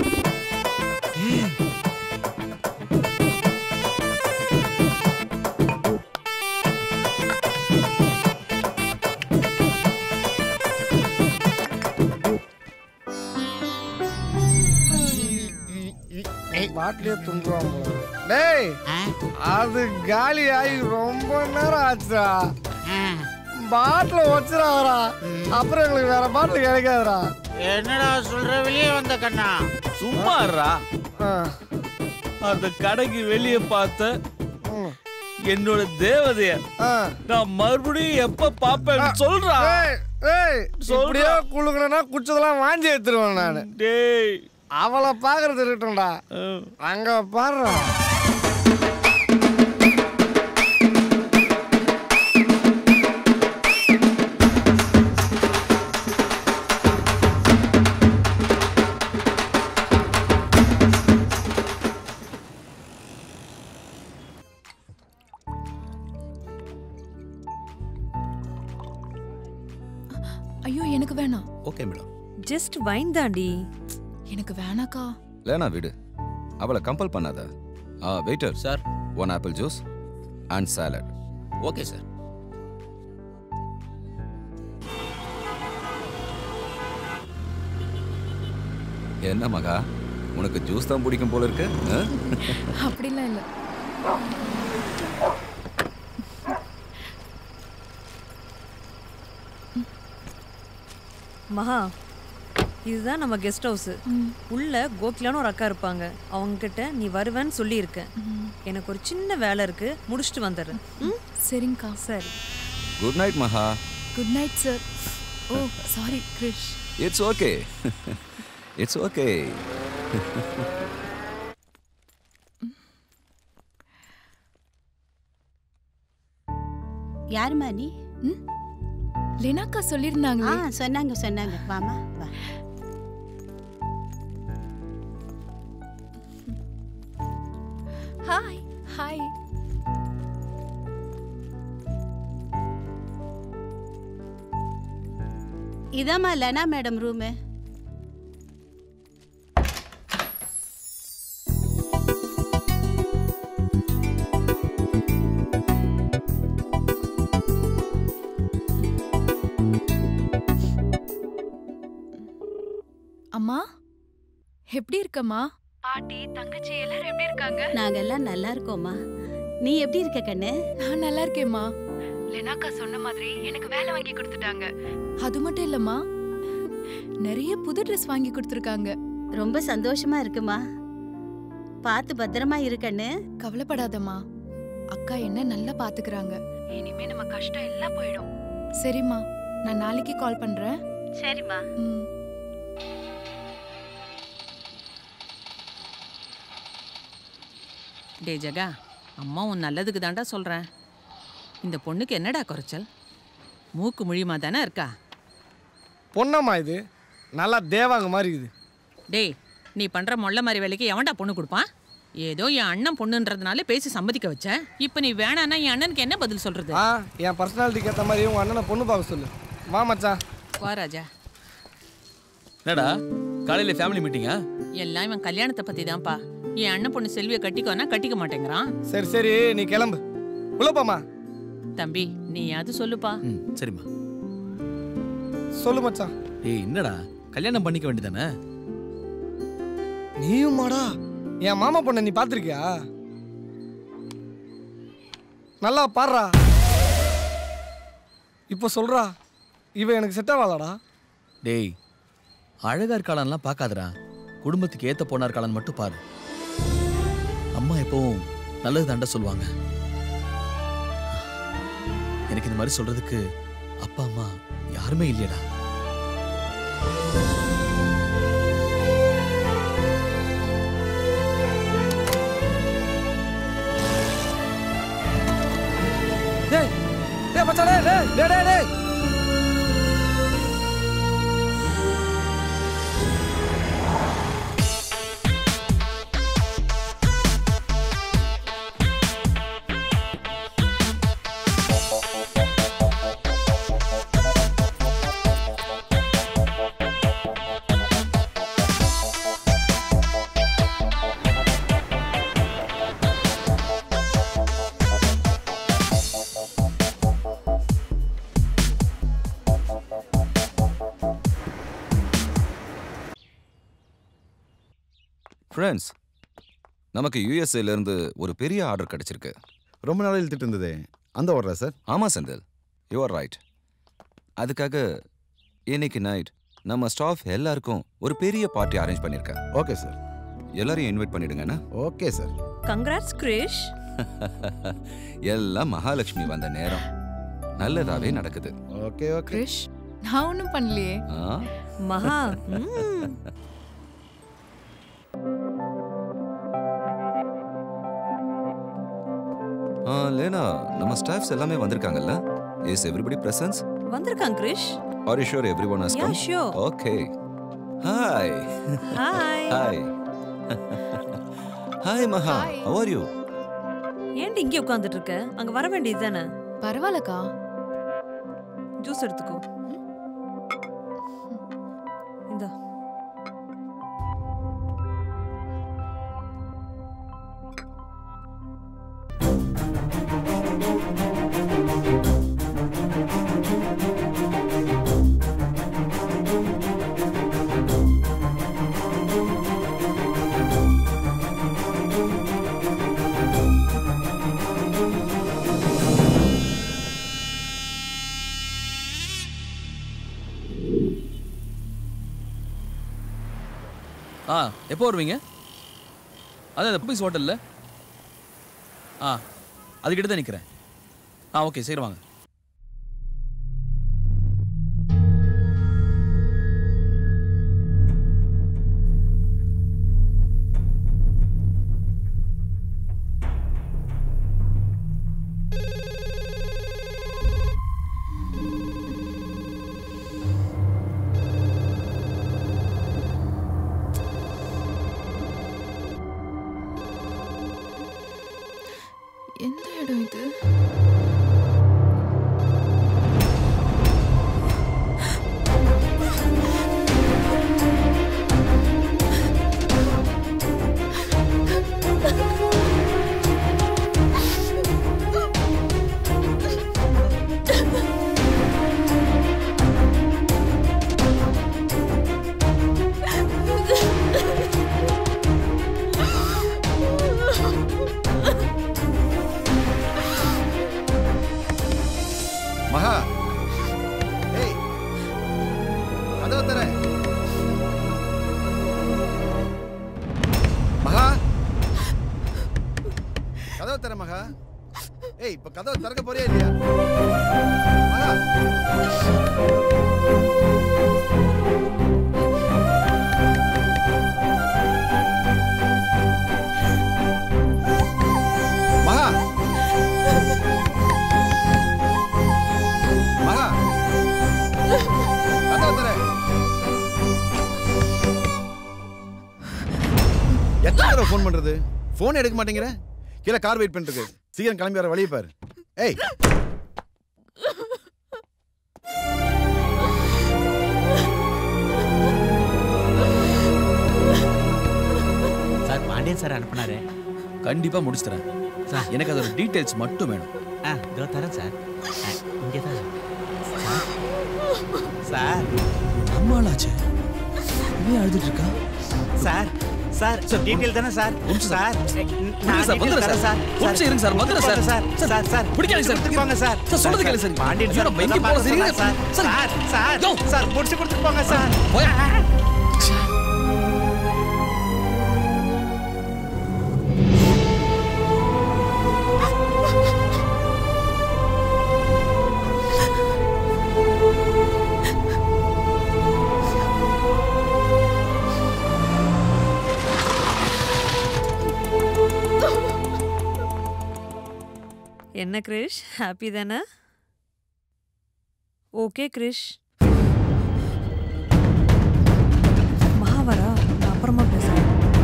பாட்டிலே துண்டுவான் போல டேய் அது காலி ஆகி ரொம்ப நேரம் ஆச்சுடா பாட்டில் வச்சிடாதடா அப்புறம் எங்களுக்கு வேற பாட்டில் கிடைக்காதுடா என்னடா சொல்ற வெளியே வந்த கண்ணா சும்மாறா அந்த கடைக்கு வெளியே பார்த்த என்னோட தேவதைய நான் மறுபடியும் எப்ப பாப்பேன்னு சொல்றா ஏய், ஏய் இப்படியே குளுக்கணும்னா குச்சதெல்லாம் வாஞ்சி எடுத்துருவேன் நான் டேய் அவளை பார்க்கறது இருக்கட்டும்டா அங்க பாடுறா ஐயோ எனக்கு வேணாம் ஓகே மேடம் ஜஸ்ட் வைன் தாண்டி எனக்கு வேணாக்கா லேனா விடு அவளை கம்பல் பண்ணாத ஆ waiter sir one apple juice and salad okay sir என்ன மகா உனக்கு ஜூஸ் தான் பிடிக்கும் போல இருக்கு ஆ? அப்படிலாம் இல்லை மகா இதுதான் நம்ம கெஸ்ட் ஹவுஸ் உள்ள கோகிலான்னு ஒரு அக்கா இருப்பாங்க அவங்க கிட்ட நீ வருவேன்னு சொல்லியிருக்க எனக்கு ஒரு சின்ன வேலை இருக்கு முடிச்சுட்டு வந்துடுறேன் ம்? சரிங்கக்கா சரி good night Maha good night sir oh sorry Krish it's okay it's okay யாரும்மா நீ லேனாக்கா சொல்லியிருந்தாங்க ஆ சொன்னாங்க சொன்னாங்க வாமா வா ஹாய் ஹாய் இதாம்மா லனா மேடம் ரூமு அம்மா எப்படி இருக்கம்மா பாட்டி தங்கச்சி எல்லாரும் எப்படி இருக்காங்க நாங்க எல்லாம் நல்லா இருக்கோம்மா நீ எப்படி இருக்க கண்ணு நான் நல்லா இருக்கேம்மா லெனாக்கா சொன்ன மாதிரி எனக்கு வேலை வாங்கி கொடுத்துட்டாங்க அது மட்டும் இல்லம்மா நிறைய புது ட்ரெஸ் வாங்கி கொடுத்துருக்காங்க ரொம்ப சந்தோஷமா இருக்குமா பார்த்து பத்திரமா இருக்கண்ணு கவலைப்படாதம்மா அக்கா என்ன நல்லா பாத்துக்கறாங்க இனிமே நம்ம கஷ்டம் எல்லாம் போயிடும் சரிம்மா நான் நாளைக்கு கால் பண்றேன் சரிம்மா ம் டே ஜகா அம்மா உன் நல்லதுக்கு தாண்டா சொல்கிறேன் இந்த பொண்ணுக்கு என்னடா குறைச்சல் மூக்கு முழியுமா தானே இருக்கா பொண்ணம்மா இது நல்லா தேவாங்க மாதிரி இருக்குது டேய் நீ பண்ணுற மொள்ள மாதிரி வேலைக்கு எவன்டா பொண்ணு கொடுப்பான் ஏதோ என் அண்ணன் பொண்ணுன்றதுனால பேசி சம்மதிக்க வச்ச இப்போ நீ வேணான்னா என் அண்ணனுக்கு என்ன பதில் சொல்கிறது ஆ என் பர்சனாலிட்டிக்கு ஏற்ற மாதிரி உன் அண்ணனை பொண்ணு பார்க்க சொல்லு வா மச்சான் வா ராஜா என்னடா காலையில ஃபேமிலி மீட்டிங்கா எல்லாம் இவன் கல்யாணத்தை பற்றி தான்ப்பா என் அண்ணன் பொண்ணு செல்வியை கட்டிக்கோனா கட்டிக்க மாட்டேங்கிறான் சரி சரி நீ கிளம்பு உள்ள போம்மா தம்பி நீ அது சொல்லுப்பா ம் சரிம்மா சொல்லு மச்சான் ஏய் என்னடா கல்யாணம் பண்ணிக்க வேண்டியதானே நீயும் மாடா என் மாமா பொண்ணை நீ பார்த்துருக்கியா நல்லா பாடுறா இப்போ சொல்றா இவ எனக்கு செட் ஆவாளாடா டேய் அழகா இருக்காளான்லாம் பார்க்காதடா குடும்பத்துக்கு ஏத்த பொண்ணா இருக்காளான்னு மட்டும் பாரு அம்மா எப்பவும் நல்லது தாண்ட சொல்லுவாங்க எனக்கு இந்த மாதிரி சொல்றதுக்கு அப்பா அம்மா யாருமே இல்லையடா டேய் டேய் மச்சான் டேய் டேய் டேய் டேய் டேய் ஃப்ரெண்ட்ஸ் நமக்கு யூஎஸ்ஏல இருந்து ஒரு பெரிய ஆர்டர் கிடைச்சிருக்கு ரொம்ப நாள் இழுத்துட்டு இருந்ததே அந்த ஆர்டரா சார் ஆமாம் செந்தில் யூ ஆர் ரைட் அதுக்காக இன்னைக்கு நைட் நம்ம ஸ்டாஃப் எல்லாருக்கும் ஒரு பெரிய பார்ட்டி அரேஞ்ச் பண்ணியிருக்கேன் ஓகே சார் எல்லாரையும் இன்வைட் பண்ணிடுங்கண்ணா ஓகே சார் கங்க்ராட்ஸ் கிரிஷ் எல்லாம் மகாலட்சுமி வந்த நேரம் நல்லதாவே நடக்குது ஓகே ஓகே கிரிஷ் நான் ஒன்றும் பண்ணலையே ஆ மகா ம். ஆ லேனா நம்ம ஸ்டாஃப்ஸ் எல்லாமே வந்திருக்காங்கல்ல இஸ் எவ்ரிபடி பிரசன்ஸ் வந்திருக்கான் Krish are you sure everyone has Yeah, come sure. Okay hi Hi. Hi hi Maha how are you ஏன்டி இங்கே உட்காந்துட்டு இருக்க அங்க வர வேண்டியது தானே பரவாயில்லக்கா ஜூஸ் எடுத்துக்கோ இந்தா ஆ எப்போ வருவீங்க அதான் இந்த பப்பீஸ் ஹோட்டலில் ஆ அதுக்கிட்ட தான் நிற்கிறேன் ஆ ஓகே சரி வாங்க எந்த இடம் இது மகா ஏய் கதவை தர மகா கதவை தர மகா ஏய் இப்ப கதவை திறக்க போறியா இல்லையா மகா மகா மகா கதவை தர எத்தனை தடவை ஃபோன் பண்றது ஃபோன் எடுக்க மாட்டேங்கிற கீழே கார் வெயிட் பண்ணிட்டு இருக்கு சீக்கிரம் கிளம்பி வர வழியை பாரு ஏய் சார் பாண்டியன் சார் அனுப்புனாரு கண்டிப்பா முடிச்சு தரேன் எனக்கு அதோட டீடைல்ஸ் மட்டும் வேணும் ஆ இதோ தரேன் சார் இங்கே தான் சார் நம்மளாச்சே நீ அழுதுட்டு இருக்கா சார் சார் சார் டீடைல் தானே சார் சார் இருங்க சார், வந்துடுறேன் சார். ஒரு நிமிஷம் இருங்க சார், வந்துடுறேன் சார். சார் சார் சார் பிடிக்காது சார். போங்க சார் சார், சொல்றது கேளு சார். பாண்டியன் ஐயோ, சார் நம்ம எங்க இப்பதான் போறது? பார்க்க இருங்க. சொன்னாங்க சார் சார் சார் சார் முடிச்சு கொடுத்துட்டு போங்க சார் என்ன கிரிஷ் ஹாப்பி தானே ஓகே கிரிஷ் மகாவரா நான் அப்புறமா பேசுறேன்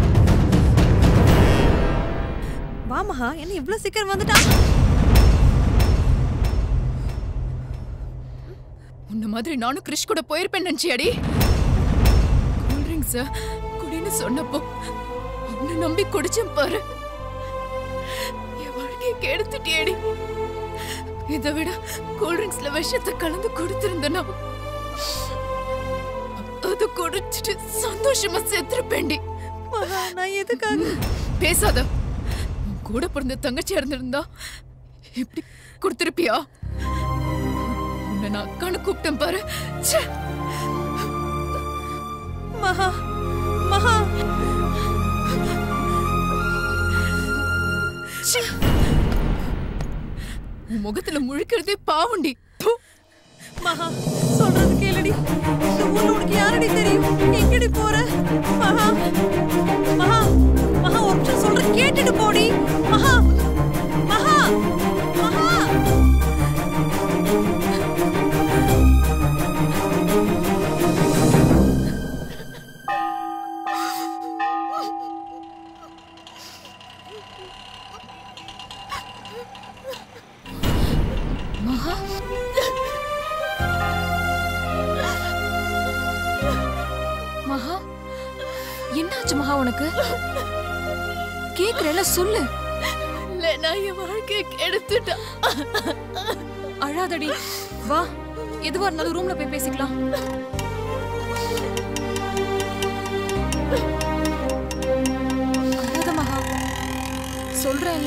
வா மகா என்ன இவ்வளோ சீக்கிரம் வந்துட்டா உன்ன மாதிரி நானும் கிறிஷ் கூட போயிருப்பேன் நினைச்சியாடி கூல்ட்ரிங்க்ஸ் குடின்னு சொன்னப்போ உன்னை நம்பி குடிச்சேன் பாரு என் வாழ்க்கையை கெடுத்துட்டியேடி இதை விட கூல்ட்ரிங்க்ஸ்ல விஷத்தை கலந்து கொடுத்திருந்தனா அது குடிச்சிட்டு சந்தோஷமா செத்துருப்பேன்டி நான் எதுக்காக பேசாத உன் கூட பிறந்த தங்கச்சியா இருந்திருந்தா இப்படி கொடுத்திருப்பியா உன்னை நான் அக்கான்னு கூப்பிட்டேன் பாரு ச்சே மகா மகா ச்சே. உன் முகத்துல முழிக்கிறதே பாவண்டி ப்பு. மகா சொல்றது கேளுடி இந்த ஊர்ல உனக்கு யாரடி தெரியும் எங்கடி போற மகா மகா மகா ஒரு நிமிஷம் சொல்ற கேட்டுட்டு போடி மகா மகா மகா மகா மகா என்னாச்சு மகா உனக்கு கேக்குறேல சொல்லு நான் என் வாழ்க்கையை கெடுத்துட்டா அழாதடி வா எதுவா இருந்தாலும் ரூம்ல போய் பேசிக்கலாம் அழாத மகா சொல்றேன்ல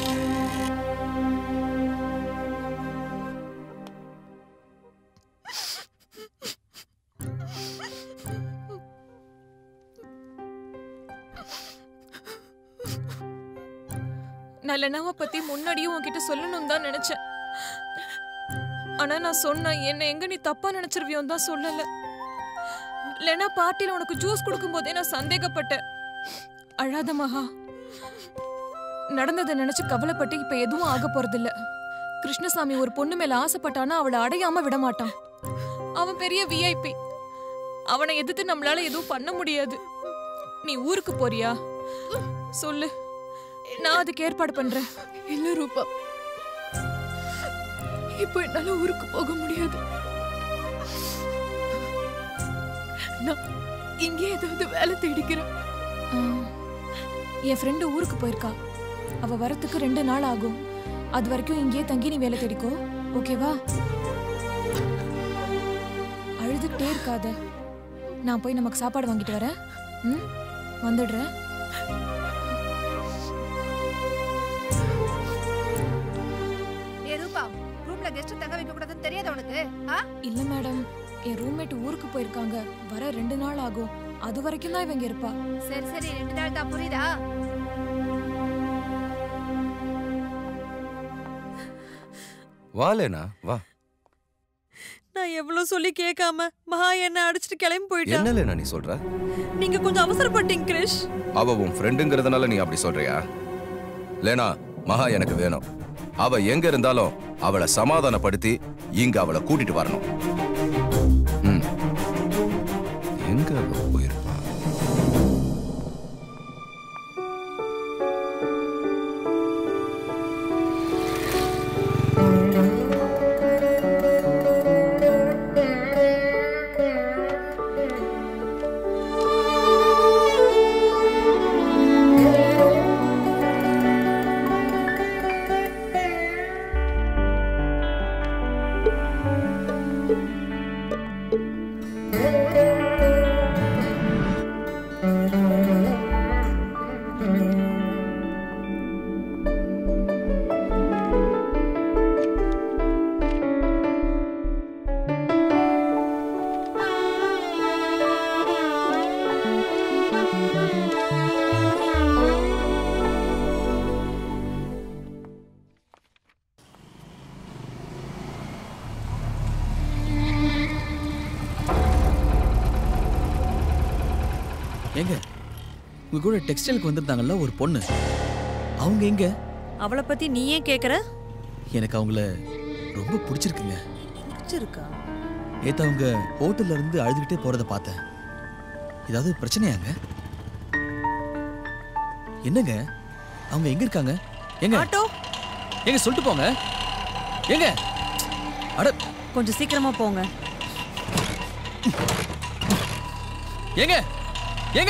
நான் லெனாவை பத்தி முன்னாடியும் உன்கிட்ட சொல்லணும் தான் நினைச்சேன் ஆனா நான் சொன்னேன் என்ன எங்க நீ தப்பா நினைச்சிருவியோன்னு தான் சொல்லல லெனா பார்ட்டில உனக்கு ஜூஸ் கொடுக்கும் போதே நான் சந்தேகப்பட்டேன் அழாத மகா நடந்ததை நினைச்சு கவலைப்பட்டு இப்ப எதுவும் ஆக போறதில்ல கிருஷ்ணசாமி ஒரு பொண்ணு மேல ஆசைப்பட்டானா அவளை அடையாம விட மாட்டான் அவன் பெரிய விஐபி அவனை எதிர்த்து நம்மளால எதுவும் பண்ண முடியாது நீ ஊருக்கு போறியா சொல்லு நான் அதுக்கு ஏற்பாடு பண்றேன் இல்ல ரூபா இப்போ என்னால ஊருக்கு போக முடியாது நான் இங்கே ஏதாவது வேலை தேடிக்கிறேன் ஆ, என் ஃப்ரெண்டு ஊருக்கு போயிருக்கா அவ வரத்துக்கு ரெண்டு நாள் ஆகும் அது வரைக்கும் இங்கேயே தங்கி நீ வேலை தேடிக்கோ ஓகேவா அழுதுகிட்டே இருக்காத நான் போய் நமக்கு சாப்பாடு வாங்கிட்டு வரேன் ம் வந்துடுறேன் ஏ ரூபா ரூம்ல கெஸ்ட் தங்க வைக்க கூடாதுன்னு தெரியாத உனக்கு ஆ இல்ல மேடம் என் ரூம்மேட் ஊருக்கு போயிருக்காங்க வர ரெண்டு நாள் ஆகும் அது வரைக்கும் தான் இவங்க இருப்பா சரி சரி ரெண்டு நாள் தான் புரியுதா வா லேனா வா நான் எவ்வளவு சொல்லி கேட்காம மகா என்ன அடிச்சிட்டு கிளம்பி போயிட்டா என்ன லேனா நீ சொல்ற நீங்க கொஞ்சம் அவசரப்பட்டீங்க கிரிஷ் அவ உன் ஃப்ரெண்டுங்கிறதுனால நீ அப்படி சொல்றியா லேனா மகா எனக்கு வேணும் அவ எங்க இருந்தாலும் அவளை சமாதானப்படுத்தி இங்க அவளை கூட்டிட்டு வரணும் ம். எங்க அவ போயிருப்பா ஏங்க உங்க கூட டெக்ஸ்டைலுக்கு வந்திருந்தாங்கல்ல ஒரு பொண்ணு அவங்க எங்க அவளை பத்தி நீ ஏன் கேக்குற எனக்கு அவங்கள ரொம்ப பிடிச்சிருக்குங்க பிடிச்சிருக்கா நேத்து அவங்க ஹோட்டல்ல இருந்து அழுதுகிட்டே போறத பார்த்தேன் ஏதாவது பிரச்சனையாங்க என்னங்க அவங்க எங்க இருக்காங்க எங்க ஆட்டோ எங்க சொல்லிட்டு போங்க எங்க அட கொஞ்சம் சீக்கிரமா போங்க எங்க எங்க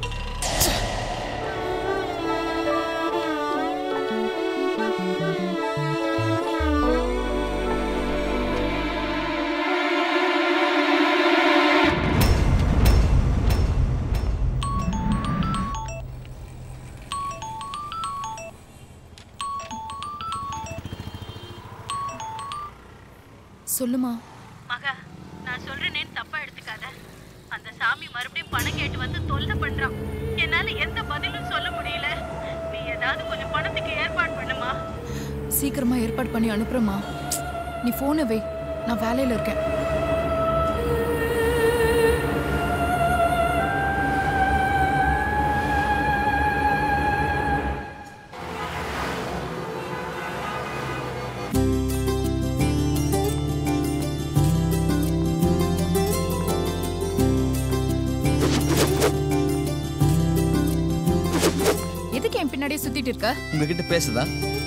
சொல்லுமா மகா நான் சொல்றேனேன்னு தப்பா எடுத்துக்காத அந்த சாமி மறுபடியும் பணம் கேட்டு வந்து தொல்லை பண்றான் என்னால எந்த பதிலும் சொல்ல முடியல நீ ஏதாவது கொஞ்சம் பணத்துக்கு ஏற்பாடு பண்ணுமா சீக்கிரமா ஏற்பாடு பண்ணி அனுப்புறேம்மா நீ போனை வை நான் வேலையில இருக்கேன் எதுக்கு என் பின்னாடியே சுத்திட்டு இருக்க உங்ககிட்ட பேசுதா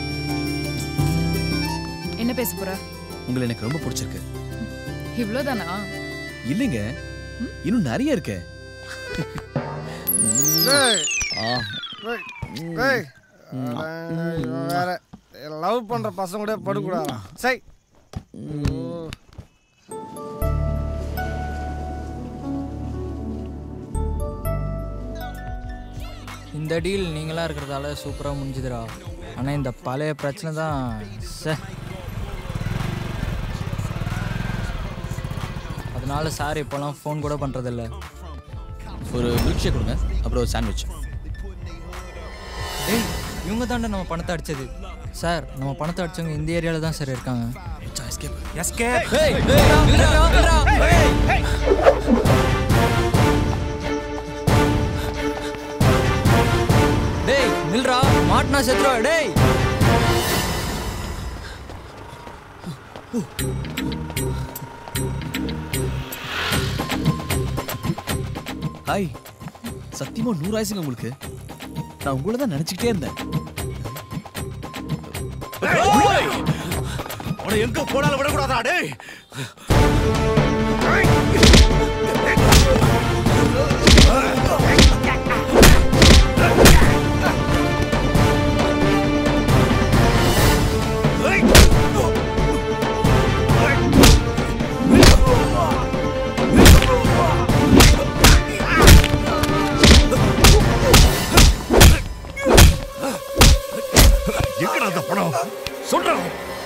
என்ன பேச போற உங்களை எனக்கு ரொம்ப பிடிச்சிருக்கு இவ்வளவுதானா இல்லைங்க இன்னும் நிறைய இருக்கு டேய் ஆ டேய், டேய் வேற லவ் பண்ற பசங்க கூட படுக்கூடாதா சை இந்த டீல் நீங்களா இருக்கிறதால சூப்பராக முடிஞ்சுதுடா ஆனால் இந்த பழைய பிரச்சனை தான் சே அதனால சார் இப்போலாம் ஃபோன் கூட பண்ணுறதில்ல ஒரு மில்க் ஷேக் கொடுங்க அப்புறம் ஒரு சாண்ட்விச் டேய் இவங்க தாண்டா நம்ம பணத்தை அடிச்சது சார் நம்ம பணத்தை அடிச்சவங்க இந்த ஏரியாவில் தான் சார் இருக்காங்க எஸ்கேப் ஏய், ஏய், நில்றா, நில்றா, ஏய். டேய் நில்றா மாட்டினா செத்துருவா டேய் ஹாய் சத்தியமா நூறு ஆயிசுங்க உங்களுக்கு நான் உங்களை தான் நினைச்சுக்கிட்டே இருந்தேன் அவனை எங்க போனாலும் விடக்கூடாதா டேய் எங்கடா அந்த பணம் சொல்றேன்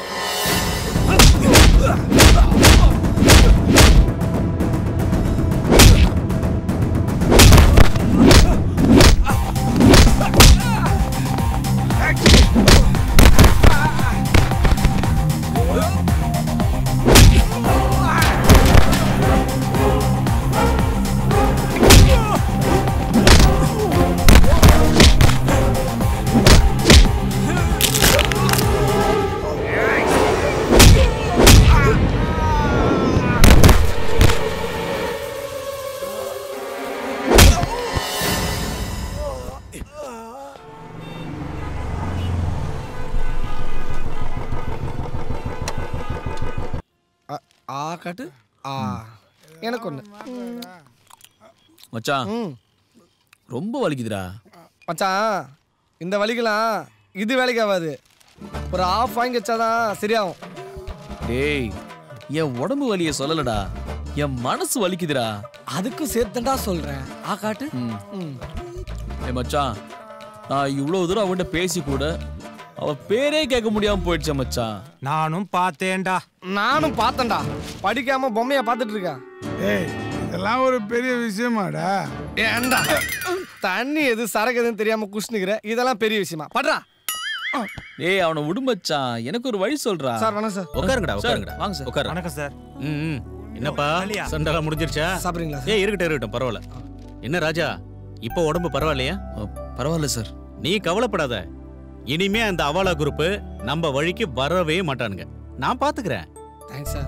ஆ, ஆ காட்டு ஆ எனக்கு ஒன்று மச்சான் ரொம்ப வலிக்குதுடா மச்சான் இந்த வலிக்கெல்லாம் இது வேலைக்கு ஆகாது ஒரு ஆஃப் வாங்கி வச்சாதான் சரியாகும் டேய் என் உடம்பு வலிய சொல்லலடா என் மனசு வலிக்குதுடா அதுக்கும் சேர்த்துடா சொல்றேன் ஆ காட்டு ம். ஏய் மச்சான் நான் இவ்வளவு தூரம் அவன்கிட்ட பேசி கூட அவ பேரே கேட்க முடியாம போயிடுச்சே மச்சான் நானும் பார்த்தேன்டா நானும் பார்த்தேன்டா படிக்காம பொம்மைய பார்த்துட்டு இருக்கேன் ஏய் இதெல்லாம் ஒரு பெரிய விஷயமாடா ஏண்டா தண்ணி எது சரக்கு எதுன்னு தெரியாம குஷ்ணுக்கிற இதெல்லாம் பெரிய விஷயமா படுறா ஏய் அவனை விடு மச்சான் எனக்கு ஒரு வழி சொல்றா சார், வணக்கம் சார். உட்காருங்கடா சார், உட்காருங்கடா வாங்க சார். உட்காரு வணக்கம் சார் ம் ம். என்னப்பா வலியா? சண்டெல்லாம் முடிஞ்சிருச்சா சாப்பிடுறீங்களா சார்? ஏய் இருக்கட்டும் இருக்கட்டும் பரவாயில்ல என்ன ராஜா இப்போ உடம்பு பரவாயில்லையா பரவாயில்ல சார் நீ கவலைப்படாத இனிமே அந்த அவாலா குரூப் நம்ம வழிக்கு வரவே மாட்டானுங்க நான் பாத்துக்கிறேன் தேங்க்ஸ் சார்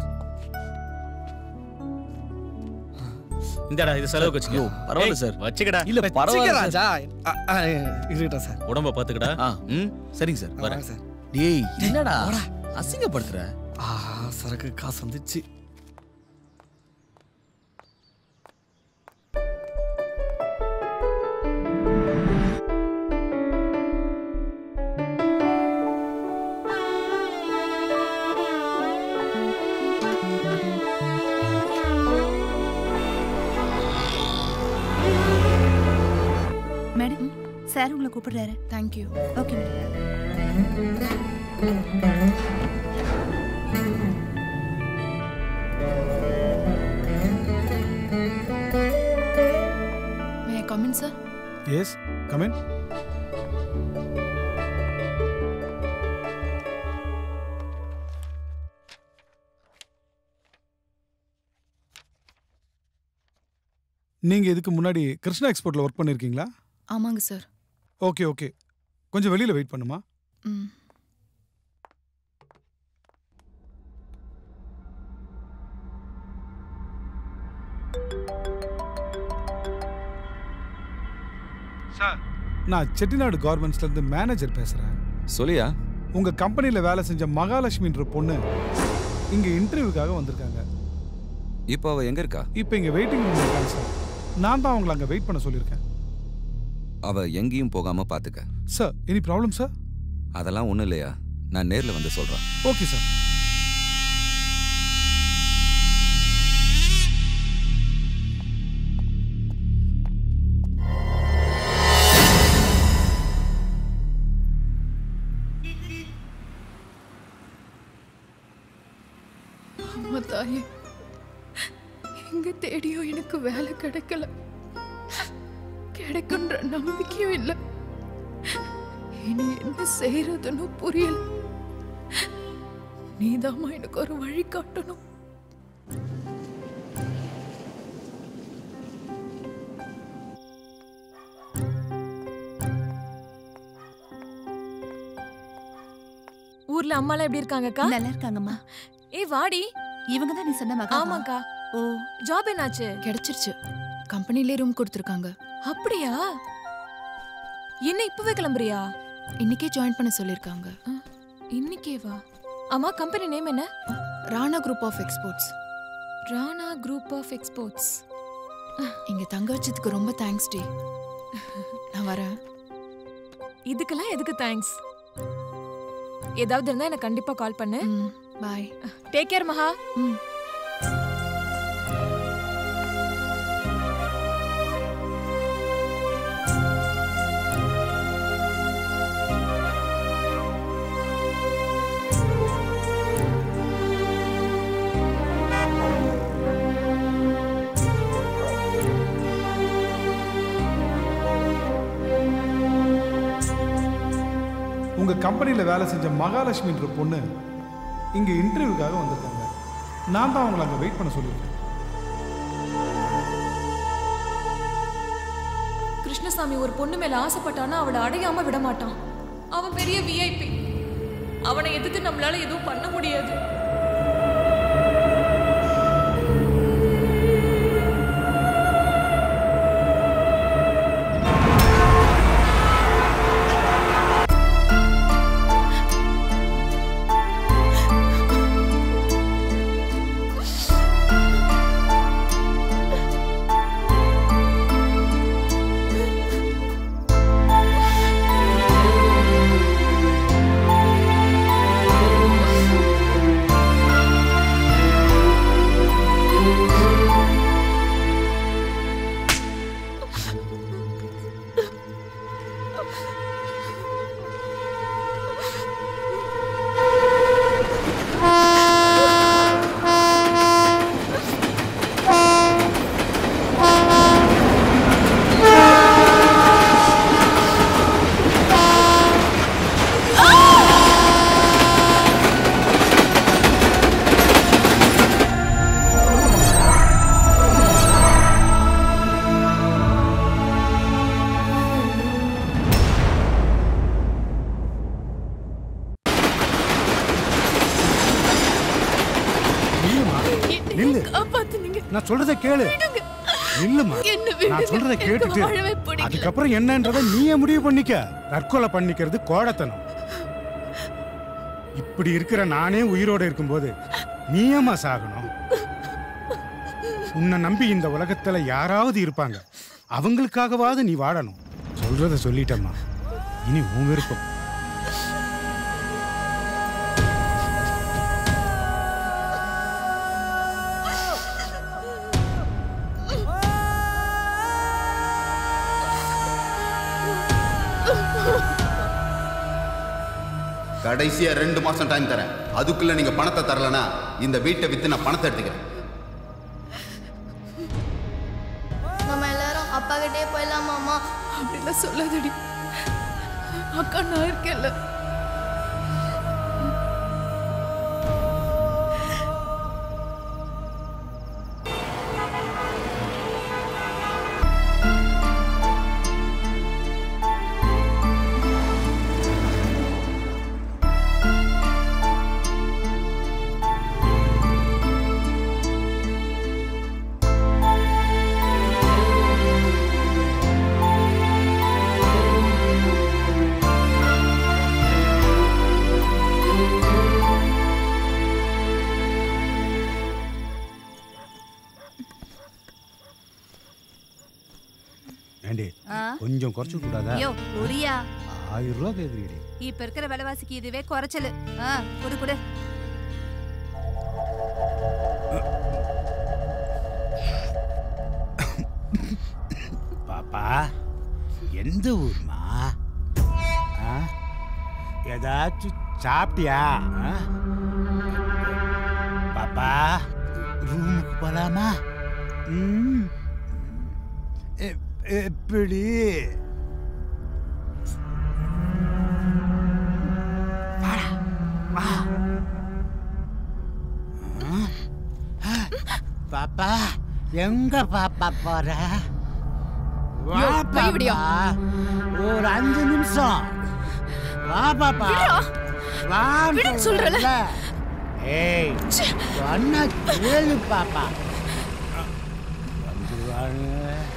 இந்தடா இது செலவுக்கு வச்சுக்கோ பரவாயில்ல ஏய், சார். வச்சுக்கடா இல்ல, பரவாயில்ல சார். ராஜா அ, அ, இருக்கட்டும் சார் உடம்ப பாத்துக்கடா ம் சரிங்க சார் வரேன் சார் டேய் என்னடா அசிங்கப்படுத்துற ஆ சரக்கு காசு வந்துச்சு மேடம் சார் உங்களை கூப்பிடுறாரு thank you okay madam may come in sir yes come in நீங்க இதுக்கு முன்னாடி கிருஷ்ணா எக்ஸ்போர்ட்ல ஒர்க் பண்ணிருக்கீங்களா ஆமாங்க சார் ஓகே ஓகே கொஞ்சம் வெளியில வெயிட் பண்ணுமா ம் சார் நான் செட்டிநாடு கார்மெண்ட்ஸ்ல இருந்து மேனேஜர் பேசுறேன் சொல்லியா உங்க கம்பெனில வேலை செஞ்ச மகாலட்சுமின்ற பொண்ணு இங்க இன்டர்வியூக்காக வந்திருக்காங்க இப்போ அவ எங்க இருக்கா இப்போ இங்க வெயிட்டிங் ரூம்ல இருக்காங்க சார் நான் தான் அவங்கள அங்க வெயிட் பண்ண சொல்லியிருக்கேன் அவ எங்கேயும் போகாம பாத்துக்க சார் எனி ப்ராப்ளம் சார் அதெல்லாம் ஒண்ணும் இல்லையா நான் நேர்ல வந்து சொல்றேன் ஓகே சார் அம்மா தாயே எங்க தேடியும் எனக்கு வேலை கிடைக்கல கிடைக்குன்ற நம்பிக்கையும் இல்லை இனி என்ன செய்யறதுன்னு புரியல நீதாம்மா எனக்கு ஒரு வழி காட்டணும் ஊர்ல அம்மாலாம் எப்படி இருக்காங்கக்கா நல்லா இருக்காங்கம்மா ஏய் வாடி இவங்க தான் நீ சொன்ன மகா ஆமாக்கா ஓ ஜாப் என்னாச்சு கிடைச்சிருச்சு கம்பெனிலே ரூம் கொடுத்துருக்காங்க அப்படியா என்ன இப்பவே கிளம்புறியா இன்னைக்கே ஜாயின் பண்ண சொல்லியிருக்காங்க இன்னைக்கே வா ஆமா கம்பெனி நேம் என்ன Rana group of exports Rana group of exports இங்க தங்க வச்சதுக்கு ரொம்ப தேங்க்ஸ் டி நான் வரேன் இதுக்கெல்லாம் எதுக்கு தேங்க்ஸ் ஏதாவது இருந்தா எனக்கு கண்டிப்பா கால் பண்ணு பாய் டேக் கேர் மகா ம் உங்க கம்பெனில வேலை செஞ்ச மகாலட்சுமின்ற பொண்ணு இங்க இன்டர்வியூக்காக வந்திருக்காங்க நான் தான் அவங்கள அங்க வெயிட் பண்ண சொல்லியிருக்கேன் கிருஷ்ணசாமி ஒரு பொண்ணு மேல ஆசைப்பட்டானா அவளை அடையாம விட மாட்டான் அவன் பெரிய விஐபி அவனை எதிர்த்து நம்மளால எதுவும் பண்ண முடியாது ஆ நில்லு காப்பாத்துனீங்க நான் சொல்றத கேளு நில்லுமா என்ன விடுங்க. நான் சொல்றத எனக்கு கேட்டுட்டு வாழவே பிடிக்கல. அதுக்கப்புறம் என்னன்றத நீயே முடிவு பண்ணிக்க தற்கொலை பண்ணிக்கிறது கோடத்தனம் இப்படி இருக்கிற நானே உயிரோட இருக்கும்போது நீயேமா சாகணும் உன்னை நம்பி இந்த உலகத்துல யாராவது இருப்பாங்க அவங்களுக்காகவாவது நீ வாழணும் சொல்றத சொல்லிட்டம்மா இனி உன் விருப்பம் கடைசியா ரெண்டு மாசம் டைம் தரேன் அதுக்குள்ள நீங்க பணத்தை தரலனா இந்த வீட்டை வித்து நான் பணத்தை எடுத்துக்கிறேன் நம்ம எல்லாரும் அப்பா கிட்டே போயிடலாமாமா அப்படிலாம் சொல்லாதடி அக்கா நான் இருக்கேன்ல ஏண்டி ஆ? கொஞ்சம் குறைச்சு கூடாதா ஐயோ புரியா ஆயிரம் ரூபா கேக்குறீடி இப்ப இருக்கிற விலைவாசிக்கு இதுவே குறைச்சலு ஆ குடு குடு பாப்பா எந்த ஊர்மா ஆ? ஏதாச்சும் சாப்பிட்டியா ஆ? பாப்பா ரூமுக்கு போலாமா ம். எப்- எப்படி வாடா, வா. ஆ? ஆ, பாப்பா எங்க பாப்பா போற வா யோ, கை விடியா. பாப்பா. ஒரு அஞ்சு நிமிஷம் வா பாப்பா வா விடுன்னு சொல்றேன்ல. ஏய் சொன்னா கேளு பாப்பா வந்துருவாங்க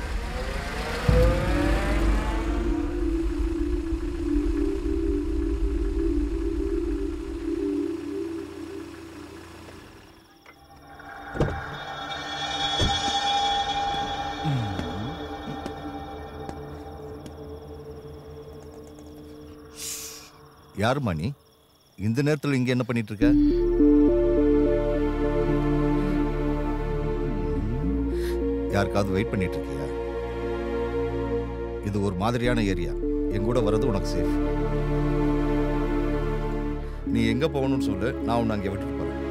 யாரும்மா நீ இந்த நேரத்தில் இங்க என்ன பண்ணிட்டு இருக்க யாருக்காவது வெயிட் பண்ணிட்டு இருக்கியா இது ஒரு மாதிரியான ஏரியா என் கூட வர்றது உனக்கு சேஃப் நீ எங்க போகணும்னு சொல்லு நான் உன்னை அங்கே விட்டுட்டு போறேன்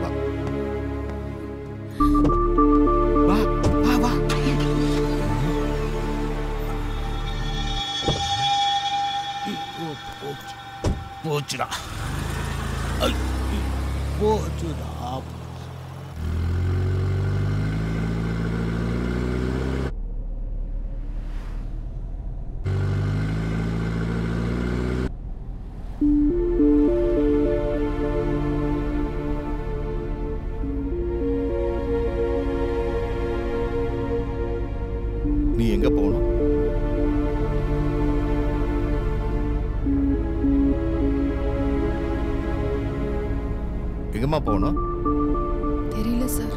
வா வா வா வா போச்சு போச்சுடா ஐ, போச்சுடா நீ எங்க போகணும் எங்கம்மா போகணும் தெரியல சார்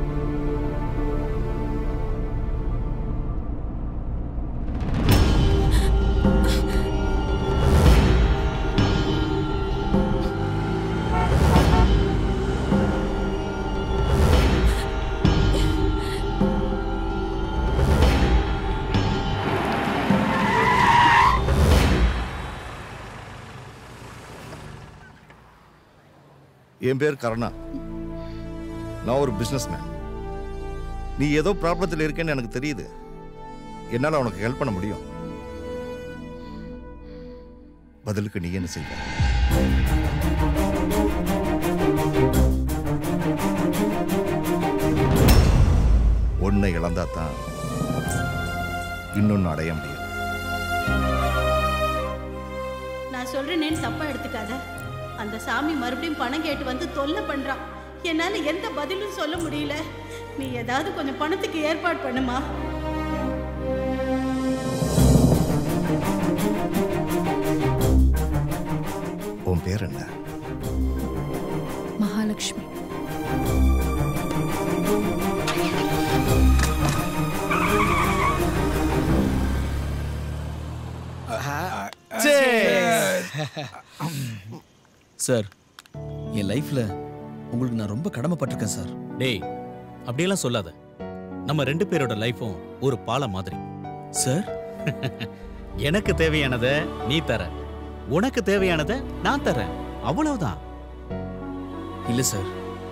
என் பேர் கருணா நான் ஒரு பிஸ்னஸ் மேன் நீ ஏதோ ப்ராப்ளத்தில் இருக்கேன்னு எனக்கு தெரியுது என்னால் உனக்கு ஹெல்ப் பண்ண முடியும் பதிலுக்கு நீ என்ன செய்வ ஒன்றை இழந்தா தான் இன்னொன்று அடைய முடியும் நான் சொல்றேனேன்னு தப்பா எடுத்துக்காத அந்த சாமி மறுபடியும் பணம் கேட்டு வந்து தொல்லை பண்றான் என்னால எந்த பதிலும் சொல்ல முடியல நீ ஏதாவது கொஞ்சம் பணத்துக்கு ஏற்பாடு பண்ணுமா உன் பேர் என்ன மகாலட்சுமி சார் என் லைஃப்ல உங்களுக்கு நான் ரொம்ப கடமைப்பட்டிருக்கேன் சார் டேய் அப்படியெல்லாம் சொல்லாத நம்ம ரெண்டு பேரோட லைஃபும் ஒரு பாலம் மாதிரி சார் எனக்கு தேவையானதை நீ தர உனக்கு தேவையானதை நான் தரேன் அவ்வளவுதான் இல்ல சார்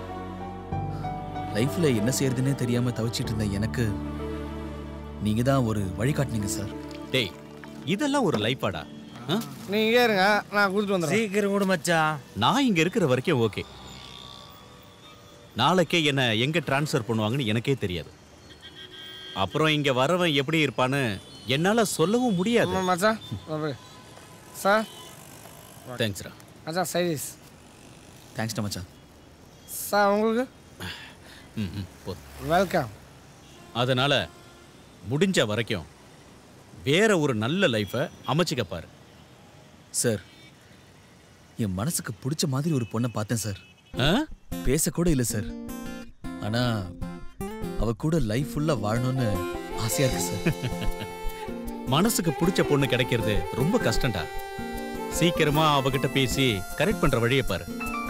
லைஃப்ல என்ன செய்யறதுன்னே தெரியாம தவிச்சிட்டு இருந்த எனக்கு நீங்க தான் ஒரு வழிகாட்டினீங்க சார் டேய் இதெல்லாம் ஒரு லைஃபாடா நீங்க இருங்க நான் கொடுத்துட்டு வந்துடுறேன் சீக்கிரம் விடு மச்சான் நான் இங்க இருக்கிற வரைக்கும் ஓகே நாளைக்கே என்ன எங்க ட்ரான்ஸ்ஃபர் பண்ணுவாங்கன்னு எனக்கே தெரியாது அப்புறம் இங்க வரவன் எப்படி இருப்பான்னு என்னால சொல்லவும் முடியாது மச்சான் சார் தேங்க்ஸ்ரா மச்சான் சைடிஸ் தேங்க்ஸ்டா மச்சான் சார் உங்களுக்கு ம் ம் போதும் வெல்கம் அதனால முடிஞ்ச வரைக்கும் வேற ஒரு நல்ல லைஃபை அமைச்சிக்க பாரு சார் என் மனசுக்கு பிடிச்ச மாதிரி ஒரு பொண்ணை பார்த்தேன் சார் பேசக்கூட இல்லை சார் ஆனா அவ கூட லைஃப் ஃபுல்லா வாழணும்னு ஆசையா இருக்கு சார் மனசுக்கு பிடிச்ச பொண்ணு கிடைக்கிறது ரொம்ப கஷ்டம்டா சீக்கிரமா அவகிட்ட பேசி கரெக்ட் பண்ற வழியை பாரு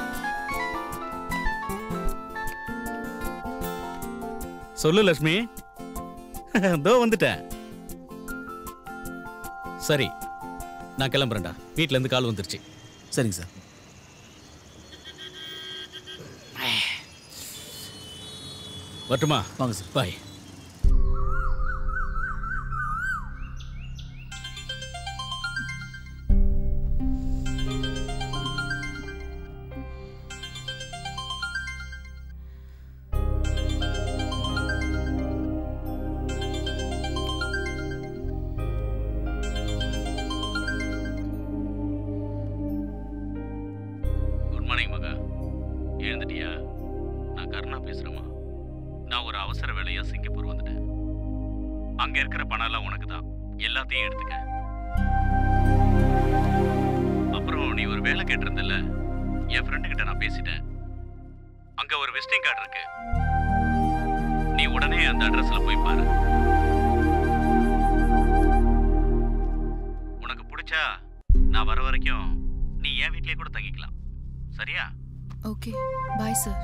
சொல்லு லட்சுமி தோ வந்துட்டேன் சரி நான் கிளம்புறேன்டா வீட்ல இருந்து கால் வந்துருச்சு சரிங்க சார் வரட்டுமா வாங்க சார் பாய் குட் மார்னிங் மகா எழுந்துட்டியா நான் கருணா பேசுறேம்மா நான் ஒரு அவசர வேலையா சிங்கப்பூர் வந்துட்டேன் அங்க இருக்கிற பணம் எல்லாம் உனக்கு தான் எல்லாத்தையும் எடுத்துக்க அப்புறம் நீ ஒரு வேலை கேட்டிருந்தல்ல என் ஃப்ரெண்டு கிட்ட நான் பேசிட்டேன் அங்க ஒரு விசிட்டிங் கார்டு இருக்கு நீ உடனே அந்த அட்ரஸ்ல போய் பாரு உனக்கு பிடிச்சா நான் வர வரைக்கும் நீ என் வீட்லயே கூட தங்கிக்கலாம் சரியா ஓகே பாய் சார்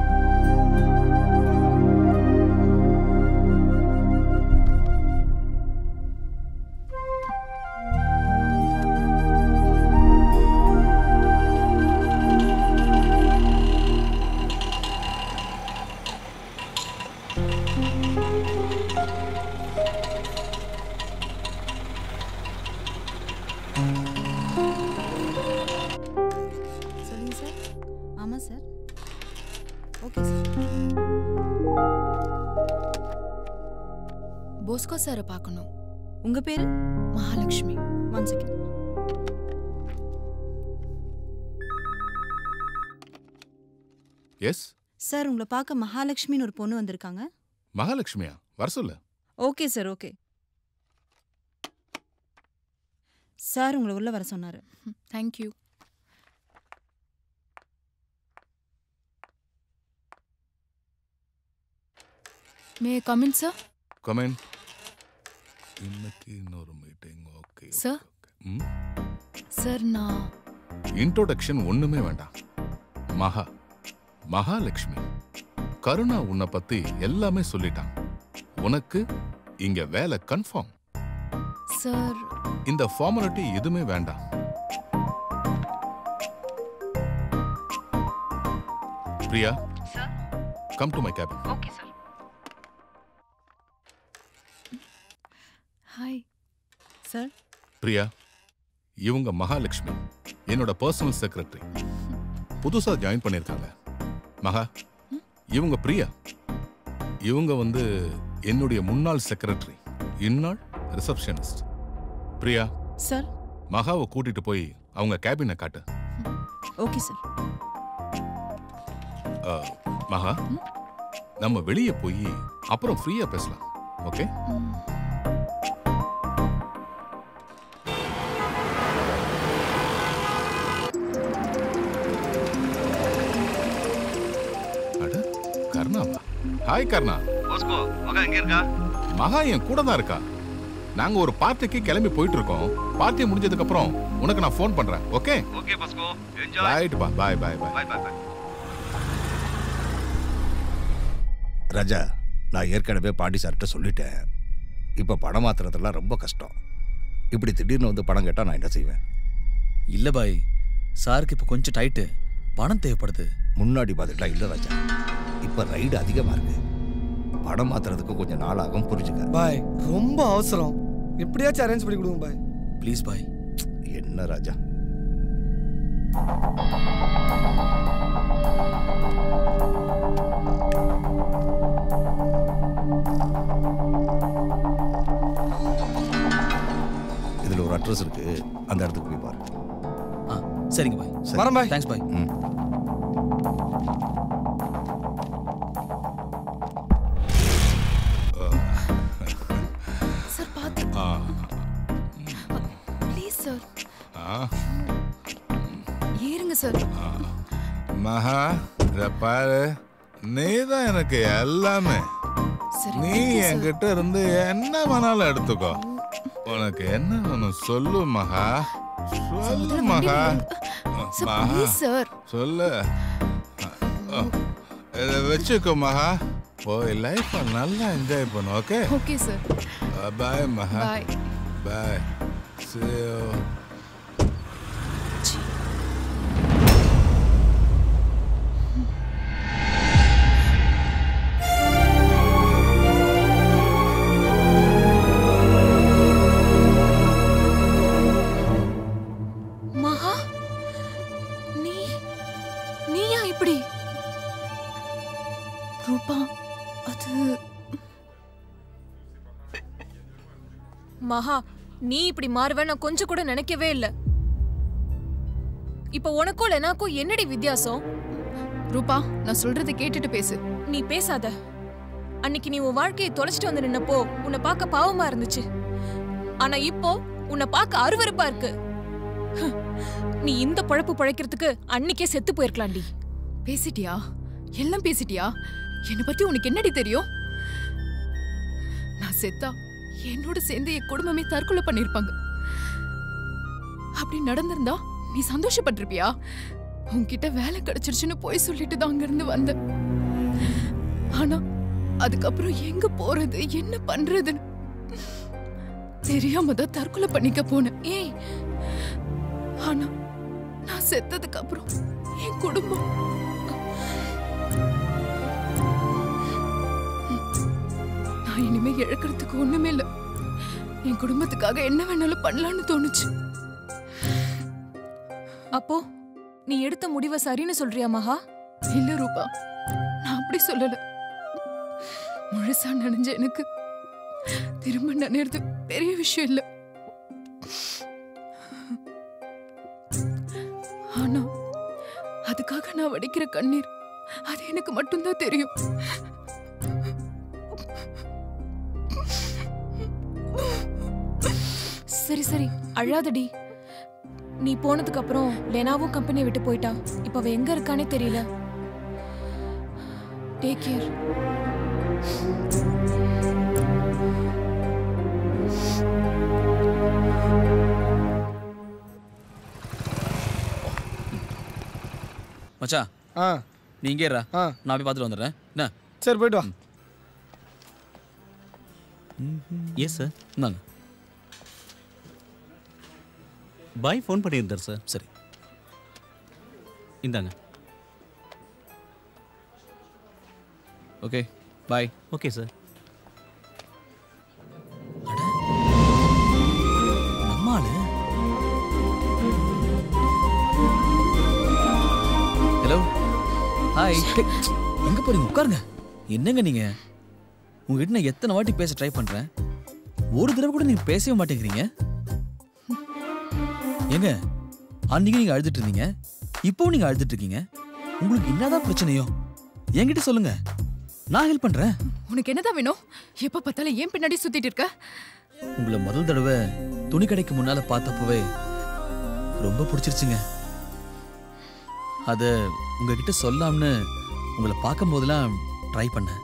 சொல்லுங்க சார் ஆமாம் சார் ஓகே சார் போஸ்கோ சாரை பார்க்கணும் உங்க பேரு Mahalakshmi one second yes sir உங்களை பார்க்க மகாலட்சுமின்னு ஒரு பொண்ணு வந்திருக்காங்க மகாலட்சுமியா வர சொல்லு ஓகே சார் ஓகே சார் உங்களை உள்ள வர சொன்னாரு thank you may come in sir comment இன்னைக்கு இன்னொரு மீட்டிங் ஓகே சார் சார் நான் இன்ட்ரோடக்ஷன் ஒண்ணுமே வேண்டாம் மகா மகாலட்சுமி கருணா உன்னை பத்தி எல்லாமே சொல்லிட்டான் உனக்கு இங்க வேலை கன்ஃபார்ம் சார் இந்த ஃபார்மாலிட்டி எதுவுமே வேண்டாம் Priya come to my cabin okay sir hi sir Priya இவங்க மகாலட்சுமி என்னோட பர்சனல் செக்ரட்டரி புதுசா ஜாயின் பண்ணியிருக்காங்க மகா இவங்க பிரியா இவங்க வந்து என்னுடைய முன்னாள் செக்ரட்டரி இந்நாள் ரிசப்ஷனிஸ்ட் பிரியா சார் மகாவை கூட்டிட்டு போய் அவங்க கேபினை காட்டு ஓகே சார் அஹ், மகா நம்ம வெளியே போய் அப்புறம் ஃப்ரீயா பேசலாம் ஓகே அட கர்ணாவா ஹாய் கர்ணா போஸ்கோ மகா எங்க இருக்கா மகா என் கூட தான் இருக்கா நாங்க ஒரு பார்ட்டிக்கு கிளம்பி போயிட்டு இருக்கோம் பார்ட்டி முடிஞ்சதுக்கு அப்புறம் உனக்கு நான் ஃபோன் பண்றேன் okay okay Bosco enjoy right பா bye bye bye bye bye bye Raja நான் ஏற்கனவே பாண்டி சார்கிட்ட சொல்லிட்டேன் இப்போ பணம் மாத்துறதெல்லாம் ரொம்ப கஷ்டம் இப்படி திடீர்னு வந்து பணம் கேட்டால் நான் என்ன செய்வேன் இல்ல பாய் சாருக்கு இப்போ கொஞ்சம் டைட்டு பணம் தேவைப்படுது முன்னாடி பார்த்துட்டா இல்லை ராஜா இப்போ ரைடு அதிகமாக இருக்கு பணம் மாத்துறதுக்கு கொஞ்சம் நாள் ஆகும் புரிஞ்சுக்க பாய் ரொம்ப அவசரம் எப்படியாச்சும் அரேஞ்ச் பண்ணி கொடுங்க பாய் ப்ளீஸ் பாய் என்ன ராஜா இதில் ஒரு அட்ரஸ் இருக்கு அந்த இடத்துக்கு போய் பாரு ஆ சரிங்க பாய் வரேன் பாய் தேங்க்ஸ் பாய் ம் சார் பார்த்து ஆ ப்ளீஸ் சார் ஆ ஏறுங்க சார் மகா இத பாரு நீ தான் எனக்கு எல்லாமே சரி நீ thank you, sir. என்கிட்ட இருந்து என்ன வேணாலும் எடுத்துக்கோ உனக்கு என்ன வேணும் சொல்லு மகா சொல்லு மகா சார் மகா ப்ளீஸ் சார் சொல்லு இதை வச்சுக்கோ மகா போய் லைஃப்பை நல்லா என்ஜாய் பண்ணு ஓகே ஓகே சார் பாய் மகா Bye. பாய் see you மகா நீ நீயா இப்படி ரூபா அது மகா நீ இப்படி மாறுவ நான் கொஞ்சம் கூட நினைக்கவே இல்ல இப்ப உனக்கும் லெனாக்கும் என்னடி வித்தியாசம் ரூபா நான் சொல்றதை கேட்டுட்டு பேசு நீ பேசாத அன்னைக்கு நீ உன் வாழ்க்கையை தொலைச்சிட்டு வந்து நின்னப்போ உன்னை பார்க்க பாவமா இருந்துச்சு ஆனா இப்போ உன்னை பார்க்க அருவருப்பா இருக்கு ஹ், நீ இந்த பழப்பு பழைக்கிறதுக்கு அன்னைக்கே செத்து போயிருக்கலாம்டி பேசிட்டியா எல்லாம் பேசிட்டியா என்னை பத்தி உனக்கு என்னடி தெரியும் நான் செத்தா என்னோட சேர்ந்து என் குடும்பமே தற்கொலை பண்ணிருப்பாங்க அப்படி நடந்திருந்தா நீ சந்தோஷப்பட்டிருப்பியா உன்கிட்ட வேலை கிடைச்சிருச்சுன்னு போய் சொல்லிட்டு தான் அங்கிருந்து வந்த ஆனா அதுக்கப்புறம் எங்க போறது என்ன பண்றதுன்னு தெரியாம தான் தற்கொலை பண்ணிக்க போனேன் ஏய் ஆனா நான் செத்ததுக்கு அப்புறம் என் குடும்பம் நான் இனிமே இழக்கிறதுக்கு ஒண்ணுமே இல்ல என் குடும்பத்துக்காக என்ன வேணாலும் பண்ணலாம்னு தோணுச்சு அப்போ நீ எடுத்த முடிவை சரின்னு சொல்றியா மகா இல்ல ரூபா நான் அப்படி சொல்லல முழுசா நனைஞ்ச எனக்கு திரும்ப நனைறது பெரிய விஷயம் இல்ல ஆனா அதுக்காக நான் வடிக்கிற கண்ணீர் அது எனக்கு மட்டும்தான் தெரியும் சரி சரி அழாதடி நீ போனதுக்கு அப்புறம் லெனாவும் கம்பெனியை விட்டு போயிட்டா இப்ப அவ எங்க இருக்கானே தெரியல டேக் கேர் மச்சான் ஆ நீ இங்கே இருடா நான் போய் பார்த்துட்டு வந்துடுறேன் என்ன சரி போயிட்டு வா எஸ் சார் இந்தாங்க பாய் ஃபோன் பண்ணியிருந்தார் சார் சரி இந்தாங்க ஓகே பாய் ஓகே சார் நம்ம ஆளு ஹலோ ஹாய் எங்க போறீங்க உட்காருங்க என்னங்க நீங்க உங்ககிட்ட நான் எத்தனை வாட்டி பேச ட்ரை பண்றேன் ஒரு தடவை கூட நீங்க பேசவே மாட்டேங்கிறீங்க ஏங்க அன்னைக்கு நீங்க அழுதுட்டு இருந்தீங்க இப்போவும் நீங்க அழுதுட்டு இருக்கீங்க உங்களுக்கு என்னதான் பிரச்சனையோ என்கிட்ட சொல்லுங்க நான் ஹெல்ப் பண்றேன் உனக்கு என்னதான் வேணும் எப்ப பார்த்தாலும் ஏன் பின்னாடி சுத்திட்டு இருக்க உங்களை முதல் தடவை துணி கடைக்கு முன்னால பார்த்தப்பவே ரொம்ப பிடிச்சிருச்சுங்க அத உங்ககிட்ட சொல்லாம்னு உங்களை பார்க்கும் போதெல்லாம் ட்ரை பண்ணேன்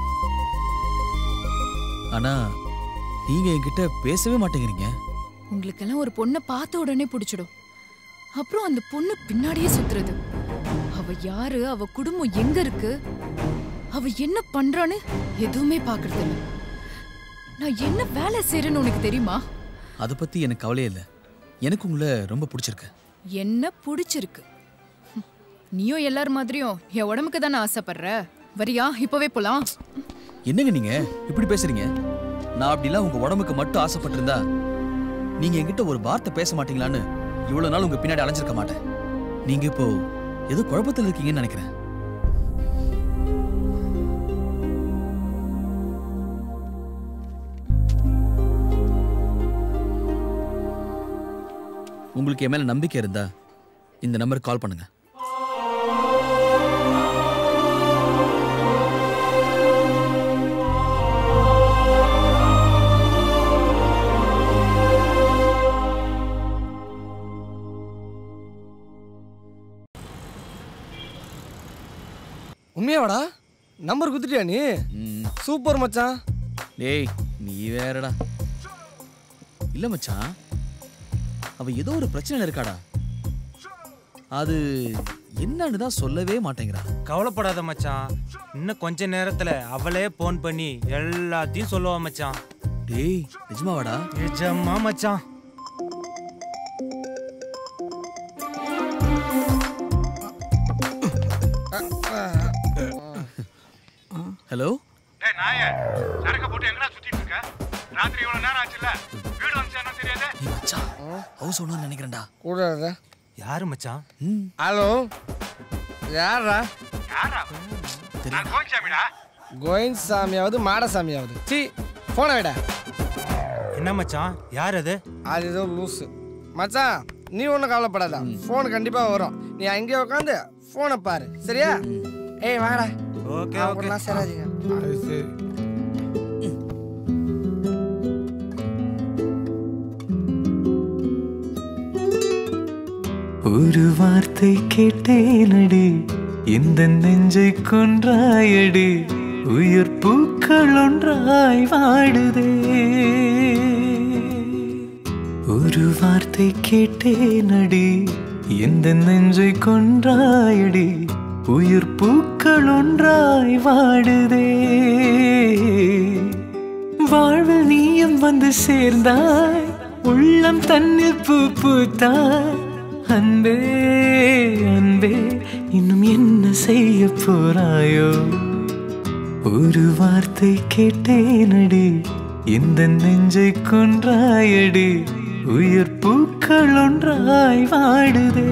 ஆனா நீங்க என்கிட்ட பேசவே மாட்டேங்கிறீங்க உங்களுக்கெல்லாம் ஒரு பொண்ணை பார்த்த உடனே பிடிச்சிடும் அப்புறம் அந்த பொண்ணு பின்னாடியே சுத்துறது அவ யாரு அவ குடும்பம் எங்க இருக்கு அவ என்ன பண்றான்னு எதுவுமே பாக்குறது இல்ல நான் என்ன வேலை செய்யறேன்னு உனக்கு தெரியுமா அதை பத்தி எனக்கு கவலையே இல்லை எனக்கு உங்களை ரொம்ப பிடிச்சிருக்கு என்ன பிடிச்சிருக்கு ஹம், நீயும் எல்லார் மாதிரியும் என் உடம்புக்கு தானே ஆசைப்படுற வரியா இப்பவே போலாம் என்னங்க நீங்க இப்படி பேசுறீங்க நான் அப்படிலாம் உங்க உடம்புக்கு மட்டும் ஆசைப்பட்டிருந்தா நீங்க என்கிட்ட ஒரு வார்த்தை பேச மாட்டீங்களான்னு இவ்வளவு நாள் உங்க பின்னாடி அலைஞ்சிருக்க மாட்டேன் நீங்க இப்போ ஏதோ குழப்பத்தில் இருக்கீங்கன்னு நினைக்கிறேன் உங்களுக்கு என் மேல நம்பிக்கை இருந்தா இந்த நம்பருக்கு கால் பண்ணுங்க உண்மையாவாடா நம்பர் குத்துட்டியா நீ சூப்பர் மச்சான் டேய் நீ வேறடா இல்ல மச்சான் அவ ஏதோ ஒரு பிரச்சனை இருக்காடா அது என்னன்னு தான் சொல்லவே மாட்டேங்கிறா கவலைப்படாத மச்சான் இன்னும் கொஞ்ச நேரத்துல அவளே ஃபோன் பண்ணி எல்லாத்தையும் சொல்லுவா மச்சான் டேய் நிஜமாவாடா நிஜமா மச்சான் ஹலோ டேய் நாயே சரக்க போட்டு எங்கடா சுத்திட்டு இருக்க ராத்திரி இவ்வளவு நேரம் ஆச்சுல்ல வீடு வந்து என்ன தெரியாது மச்சான் ஹவுஸ் ஓனர் நினைக்கிறேன்டா கூட யாரு மச்சான் ஹலோ யாரா யாரா நான் கோவிச்சாமிடா கோவிந்த் சாமியாவது மாடசாமியாவது சி போன விட என்ன மச்சான் யார் அது அது ஏதோ லூசு மச்சான் நீ ஒன்றும் கவலைப்படாத ஃபோன் கண்டிப்பாக வரும் நீ அங்கேயே உட்காந்து ஃபோனை பாரு சரியா ஏய் வாடா ஓகே ஓகே சேராதீங்க அது சரி ஒரு வார்த்தை கேட்டேனடி இந்த நெஞ்சை கொன்றாயடி உயிர் பூக்கள் ஒன்றாய் வாடுதே ஒரு வார்த்தை கேட்டேனடி இந்த நெஞ்சை கொன்றாயடி உயிர் பூக்கள் ஒன்றாய் வாடுதே வாழ்வில் நீயும் வந்து சேர்ந்தாய் உள்ளம் தன்னில் பூ பூத்தாய் அன்பே அன்பே இன்னும் என்ன செய்ய போறாயோ ஒரு வார்த்தை கேட்டேனடி இந்த நெஞ்சை கொன்றாயடி உயிர் பூக்கள் ஒன்றாய் வாடுதே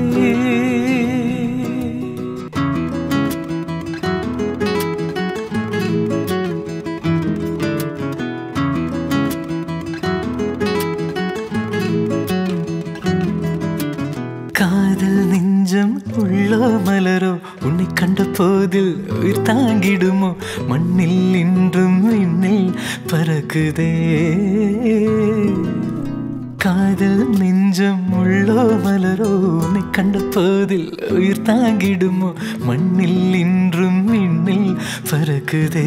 காதல் நெஞ்சம் உள்ளோ மலரோ உன்னை கண்ட போதில் உயிர் தாங்கிடுமோ மண்ணில் இன்றும் விண்ணில் பறக்குதே காதல் நெஞ்சம் உள்ளோ மலரோ உன்னை கண்ட போதில் உயிர் தாங்கிடுமோ மண்ணில் இன்றும் விண்ணில் பறக்குதே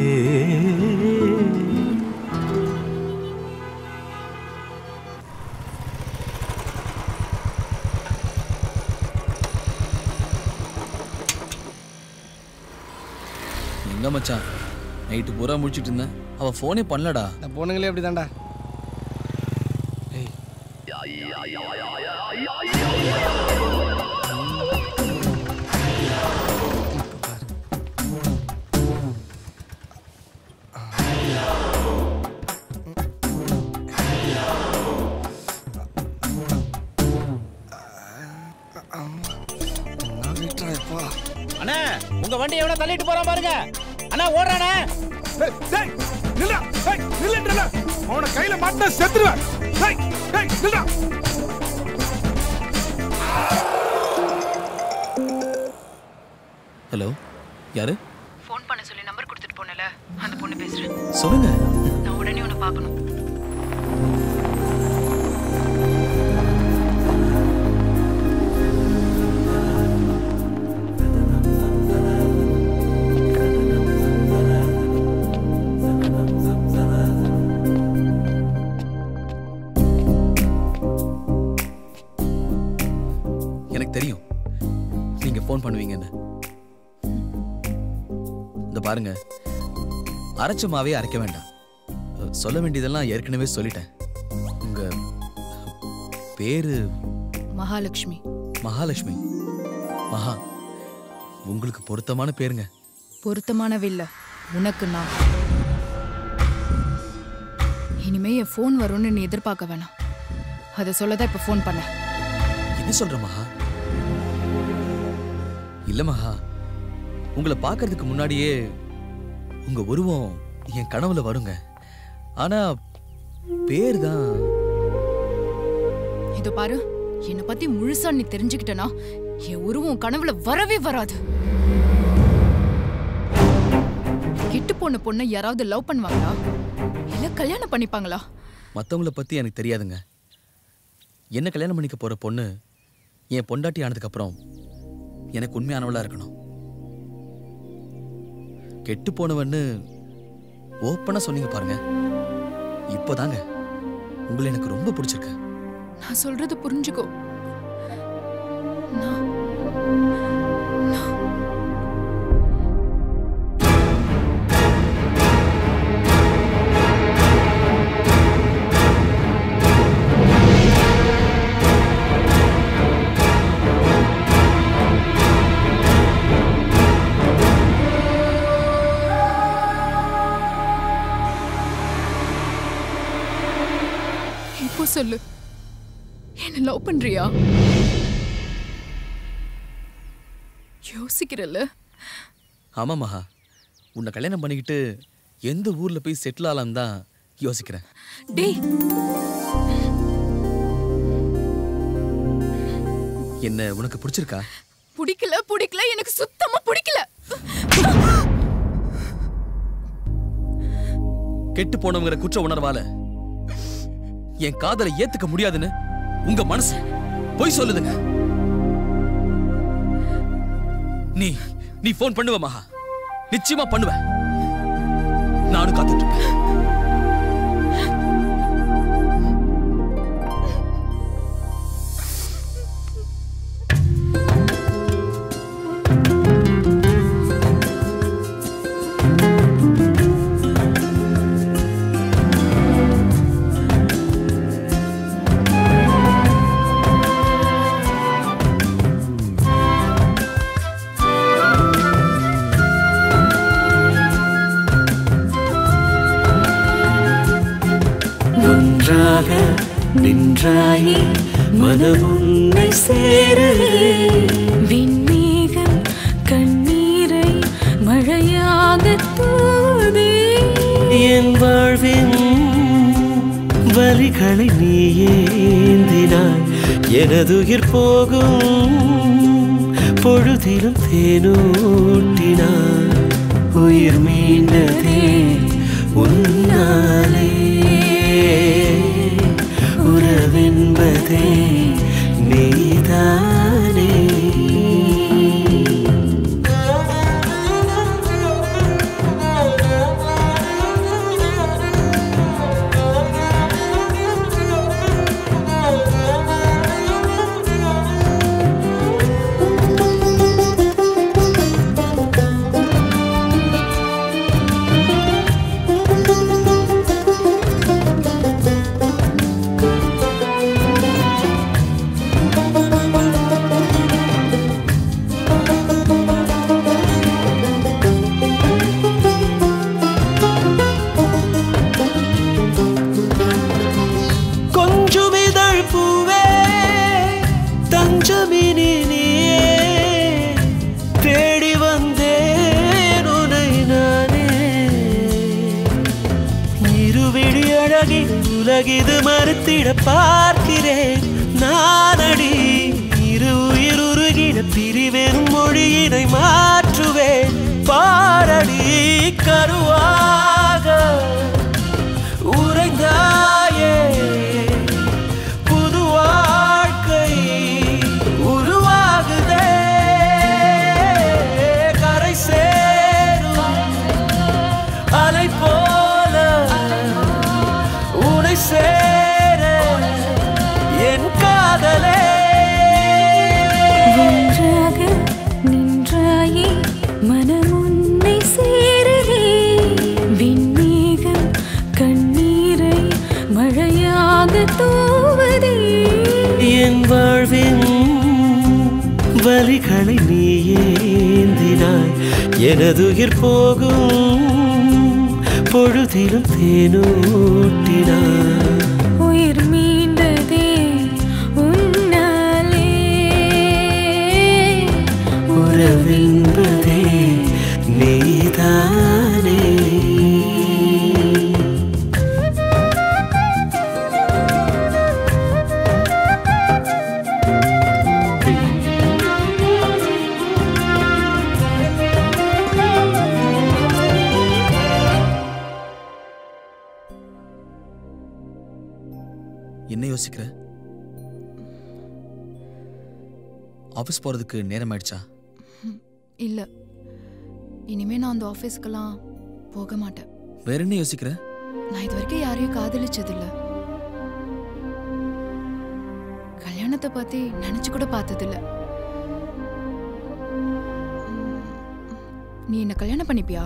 எங்க மச்சான் நைட்டு பூரா முடிச்சிட்டு இருந்தேன் அவ ஃபோனே பண்ணலடா இந்த பொண்ணுங்களே அப்படி தான்டா அண்ணா உங்க வண்டி எவ்வளவு தள்ளிட்டு போறான் பாருங்க அண்ணா ஓடுறானே அவன கையில மாட்டினா செத்துருவேன் டேய், டேய், நில்லுடா. ஹலோ யாரு ஃபோன் பண்ண சொல்லி நம்பர் கொடுத்துட்டு போனல அந்த பொண்ணு பேசுறேன் சொல்லுங்க நான் உடனே உன்னை பார்க்கணும் எனக்கு தெரியும் நீங்க ஃபோன் பண்ணுவீங்கன்னு இந்த பாருங்க அரைச்ச மாவே அரைக்க வேண்டாம் சொல்ல வேண்டியதெல்லாம் ஏற்கனவே சொல்லிட்டேன் உங்க பேரு மகாலட்சுமி மகாலட்சுமி மகா உங்களுக்கு பொருத்தமான பேருங்க பொருத்தமானவே இல்ல உனக்கு நான் இனிமே என் ஃபோன் வரும்னு நீ எதிர்பார்க்க வேணாம் அதை சொல்லதான் இப்ப ஃபோன் பண்ணேன் என்ன சொல்ற மகா இல்ல மகா உங்களை பார்க்கறதுக்கு முன்னாடியே உங்க உருவம் என் கனவுல வருங்க ஆனா பேர் தான் இதோ பாரு என்னை பத்தி முழுசா நீ தெரிஞ்சுக்கிட்டனா என் உருவம் கனவுல வரவே வராது கெட்டு போன பொண்ணை யாராவது லவ் பண்ணுவாங்களா இல்ல கல்யாணம் பண்ணிப்பாங்களா மத்தவங்கள பத்தி எனக்கு தெரியாதுங்க என்ன கல்யாணம் பண்ணிக்க போற பொண்ணு என் பொண்டாட்டி ஆனதுக்கு அப்புறம் எனக்கு உண்மையானவளா இருக்கணும் கெட்டு போனவன்னு ஓப்பனா சொன்னீங்க பாருங்க இப்போதாங்க உங்களை எனக்கு ரொம்ப பிடிச்சிருக்கு நான் சொல்றது புரிஞ்சுக்கோ நான் இப்போ சொல்லு என்ன லவ் பண்றியா யோசிக்கிறல்ல ஆமா மகா உன்னை கல்யாணம் பண்ணிக்கிட்டு எந்த ஊர்ல போய் செட்டில் ஆகலாம் தான் யோசிக்கிறேன் டேய் என்ன உனக்கு பிடிச்சிருக்கா பிடிக்கல பிடிக்கல எனக்கு சுத்தமா பிடிக்கல கெட்டு போனவங்கிற குற்ற உணர்வால என் காதலை ஏத்துக்க முடியாதுன்னு உங்க மனசு பொய் சொல்லுதுங்க நீ நீ ஃபோன் பண்ணுவ மகா நிச்சயமா பண்ணுவ நானும் காத்துட்டு இருப்பேன் ஒன்றாக நின்றாயே மனம் உன்னை சேரவே விண்மேகம் கண்ணீரை மழையாக தூதே என் வாழ்வின் வலிகளை நீ ஏந்தினாய் எனதுயிர் போகும் பொழுதிலும் தேனூட்டினாய் உயிர் மீண்டதே உன்னாலே உறவென்பதே நீதானே கொஞ்சுமிதழ் பூவே தஞ்சமினி நீயே தேடி வந்தேன் உனை நானே இருவிழி அழகி உலகிது மறுத்திட பார்க்கிறேன் நானடி இரு உயிர் உருகிட பிரிவெனும் மொழியினை மாற்றுவேன் பாரடி கருவாக உறைந்தாயே புது வாழ்க்கை உருவாகுதே கரை சேரும் அலை போல உனை சேர என் காதலே ஒன்றாக நின்றாயே மனம் உன்னை சேருதே விண்மேகம் கண்ணீரை மழையாக தூவதே என் வாழ்வின் வலிகளை நீ ஏந்தினாய் எனதுயிர் போகும் பொழுதிலும் தேனூட்டினாய் உயிர் மீண்டதே உன்னாலே உறவென்பதே நீதானே என்ன யோசிக்கிற ஆஃபீஸ் போறதுக்கு நேரம் ஆயிடுச்சா இல்ல இனிமே நான் அந்த ஆபீஸ்க்கெல்லாம் போக மாட்டேன் வேற என்ன யோசிக்கிற நான் இது வரைக்கும் யாரையும் காதலிச்சதில்ல கல்யாணத்தை பத்தி நினைச்சு கூட பார்த்ததில்ல உம், நீ என்ன கல்யாணம் பண்ணிப்பியா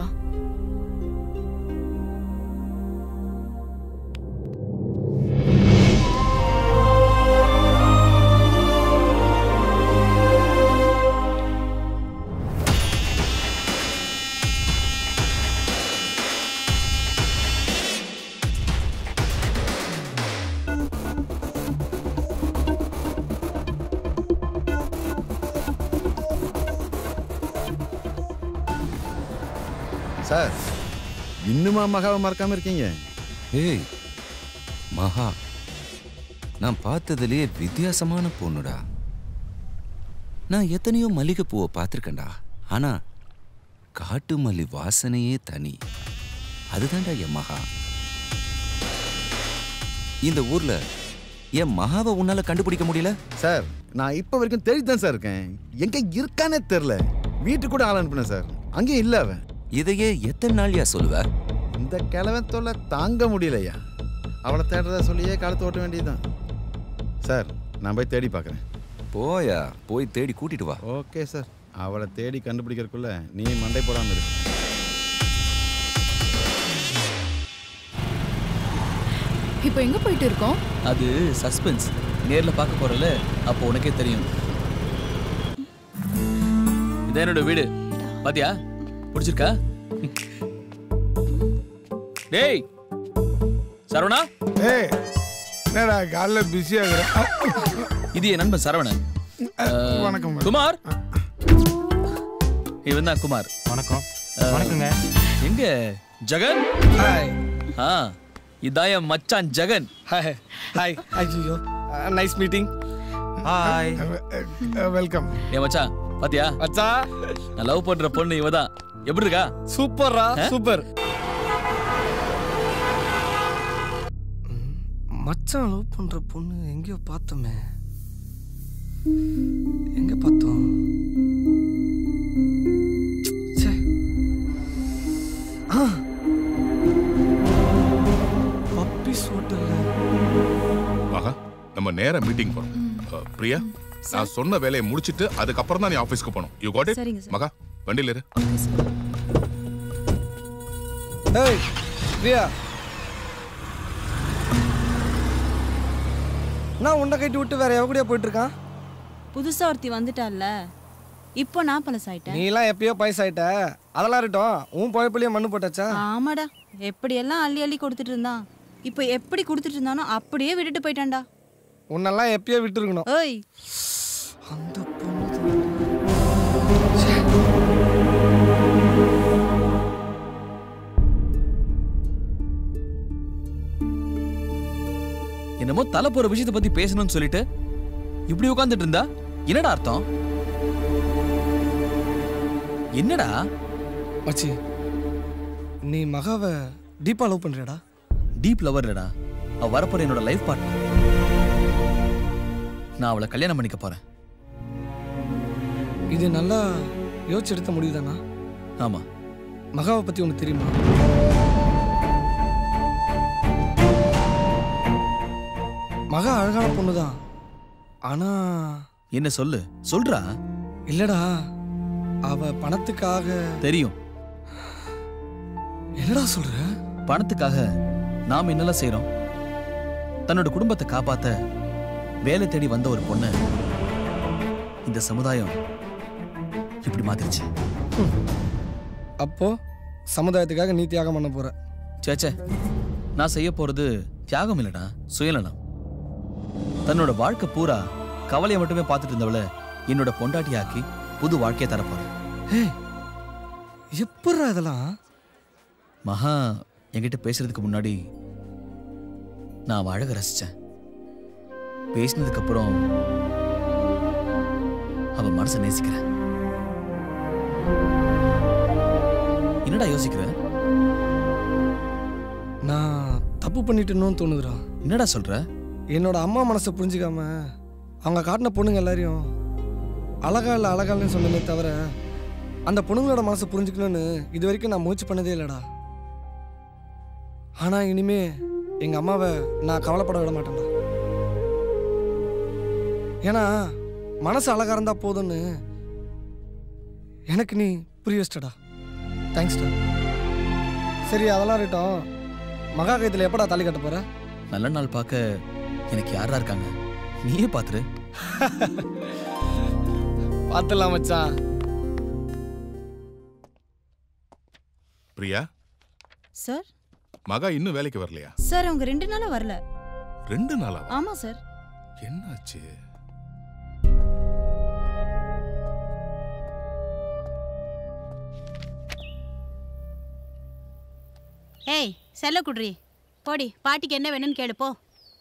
சார் இன்னுமா மகாவை மறக்காம இருக்கீங்க ஏய் மகா நான் பார்த்ததுலயே வித்தியாசமான பொண்ணுடா நான் எத்தனையோ மல்லிகைப்பூவை பார்த்துருக்கேன்டா ஆனா காட்டு மல்லி வாசனையே தனி அதுதான்டா என் மகா இந்த ஊர்ல என் மகாவை உன்னால கண்டுபிடிக்க முடியல சார் நான் இப்போ வரைக்கும் தேடி தான் சார் இருக்கேன் எங்க இருக்கானே தெரில வீட்டுக்கு கூட ஆள் அனுப்புனேன் சார் அங்கேயும் இல்லை அவன் இதையே எத்தனை நாள்யா சொல்லுவ இந்த கிழவன் தொல்லை தாங்க முடியலையா அவளை தேடுறதா சொல்லியே காலத்து ஓட்ட வேண்டியதுதான் சார் நான் போய் தேடி பார்க்குறேன் போயா போய் தேடி கூட்டிட்டு வா ஓகே சார் அவளை தேடி கண்டுபிடிக்கிறதுக்குள்ள நீ மண்டை போடாமல் இரு இப்போ எங்க போயிட்டு இருக்கோம் அது சஸ்பென்ஸ் நேர்ல பார்க்க போறல அப்போ உனக்கே தெரியும் இதான் என்னோட வீடு பாத்தியா பிடிச்சிருக்கா டேய் சரவணா ஏய் என்னடா காலைல பிஸியா இருக்கிற இது என் நண்பன் சரவணன் அஹ், வணக்கம் மேடம். குமார் இவன் தான் குமார் வணக்கம் அஹ், வணக்கங்க. எங்க ஜெகன் ஆ இதான் என் மச்சான் ஜெகன் ஹாய் ஹாய் ஐயோ நைஸ் மீட்டிங் ஹாய் வெல்கம் ஏ மச்சான் பாத்தியா மச்சா நான் லவ் பண்ற பொண்ணு இவ தான் எப்படி இருக்கா சூப்பர்ரா சூப்பர் மச்சான் லவ் பண்ற பொண்ணு எங்கேயோ பார்த்தோமே எங்க பார்த்தோம் ச்சே. ஆ. பப்பீஸ் ஹோட்டல்ல மகா நம்ம நேரா மீட்டிங் போறோம் அஹ், பிரியா நான் சொன்ன வேலையை முடிச்சிட்டு அதுக்கப்புறம் தான் நீ ஆபீஸ்க்கு போகணும் யூ காட் இட் சரிங்க, சார். மகா வண்டியில இரு ஏய் பிரியா நான் உன்னை கட்டி விட்டு வேற எவ கூடயா போயிட்டு இருக்கான் புதுசா ஒருத்தி வந்துட்டால்ல இப்போ நான் பழசாயிட்டேன் நீலாம் எப்பயோ பைசாயிட்ட அதெல்லாம் இருக்கட்டும் உன் பழப்பிலேயே மண்ணு போட்டாச்சா ஆமாடா எப்படியெல்லாம் அள்ளி அள்ளி கொடுத்துட்டு இருந்தான் இப்போ எப்படி கொடுத்துட்டு இருந்தானோ அப்படியே விட்டுட்டு போயிட்டான்டா உன்னெல்லாம் எப்பயோ விட்டு இருக்கணும் ஓய் அந்த என்னமோ தலை போற விஷயத்தை பத்தி பேசணும்னு சொல்லிட்டு இப்படி உட்கார்ந்துட்டு இருந்தா என்னடா அர்த்தம் என்னடா மச்சி நீ மகாவை டீப்பா லவ் பண்றியாடா டீப் லவர் இல்லடா அவ வரப்போற என்னோட லைஃப் பார்ட்னர் நான் அவளை கல்யாணம் பண்ணிக்க போறேன் இது நல்லா யோசிச்சு எடுத்த முடிவு தானா ஆமா மகாவை பத்தி உனக்கு தெரியுமா மகா அழகான பொண்ணுதான் ஆனா என்ன சொல்லு சொல்றா இல்லடா அவ பணத்துக்காக தெரியும் என்னடா சொல்ற பணத்துக்காக நாம் என்னெல்லாம் செய்றோம் தன்னோட குடும்பத்தை காப்பாத்த வேலை தேடி வந்த ஒரு பொண்ணு இந்த சமுதாயம் இப்படி மாத்திருச்சு அப்போ சமுதாயத்துக்காக நீ தியாகம் பண்ண போற சேச்சே நான் செய்ய போறது தியாகம் இல்லடா சுயநலம் தன்னோட வாழ்க்கை பூரா கவலையை மட்டுமே பார்த்துட்டு இருந்தவள என்னோட பொண்டாட்டியாக்கி புது வாழ்க்கையை தரப்போறேன் எப்பட்றா இதெல்லாம் மகா என்கிட்ட பேசுறதுக்கு முன்னாடி நான் அவ அழக ரசிச்சேன் பேசினதுக்கு அப்புறம் அவ மனசை நேசிக்கிறேன் என்னடா யோசிக்கிற நான் தப்பு பண்ணிட்டேன்னு தோணுதுடா என்னடா சொல்ற என்னோட அம்மா மனசை புரிஞ்சுக்காம அவங்க காட்டின பொண்ணுங்க எல்லாரையும் அழகா இல்லை அழகா இல்லைன்னு சொன்னமே தவிர அந்த பொண்ணுங்களோட மனசை புரிஞ்சுக்கணும்னு இது வரைக்கும் நான் முயற்சி பண்ணதே இல்லைடா ஆனால் இனிமே எங்கள் அம்மாவை நான் கவலைப்பட விட மாட்டேன்டா ஏன்னா மனசு அழகா இருந்தா போதும்னு எனக்கு நீ புரிய வச்சிட்டடா தேங்க்ஸ்டா சரி அதெல்லாம் இருக்கட்டும் மகா கைத்தில் எப்படா தாலி கட்ட போற நல்ல நாள் பார்க்க எனக்கு யாரா இருக்காங்க நீயே பாத்துரு பார்த்துலாம் மச்சான் பிரியா சார் மகா இன்னும் வேலைக்கு வரலையா சார் அவங்க ரெண்டு நாளா வரல ரெண்டு நாளா ஆமா சார் என்னாச்சு ஏய் செல்ல குட்ரி போடி பாட்டிக்கு என்ன வேணும்னு கேளு போ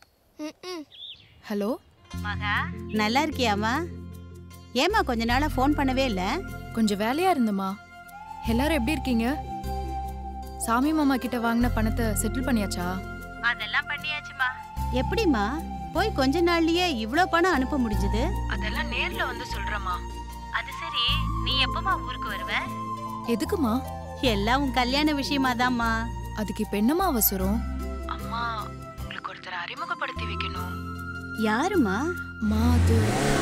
ஹலோ மகா நல்லா இருக்கியாம்மா ஏம்மா கொஞ்ச நாளா ஃபோன் பண்ணவே இல்ல கொஞ்சம் வேலையா இருந்தம்மா எல்லாரும் எப்படி இருக்கீங்க சாமி மாமா கிட்ட வாங்கின பணத்தை செட்டில் பண்ணியாச்சா அதெல்லாம் பண்ணியாச்சுமா எப்படிம்மா போய் கொஞ்ச நாள்லயே இவ்ளோ பணம் அனுப்ப முடிஞ்சது அதெல்லாம் நேர்ல வந்து சொல்றேம்மா அது சரி நீ எப்பமா ஊருக்கு வருவ எதுக்குமா எல்லாம் உன் கல்யாண விஷயமா தான்மா அதுக்கு இப்ப என்னம்மா அவசரம் அம்மா உங்களுக்கு ஒருத்தர் அறிமுகப்படுத்தி வைக்கணும் யாருமா அம்மா அது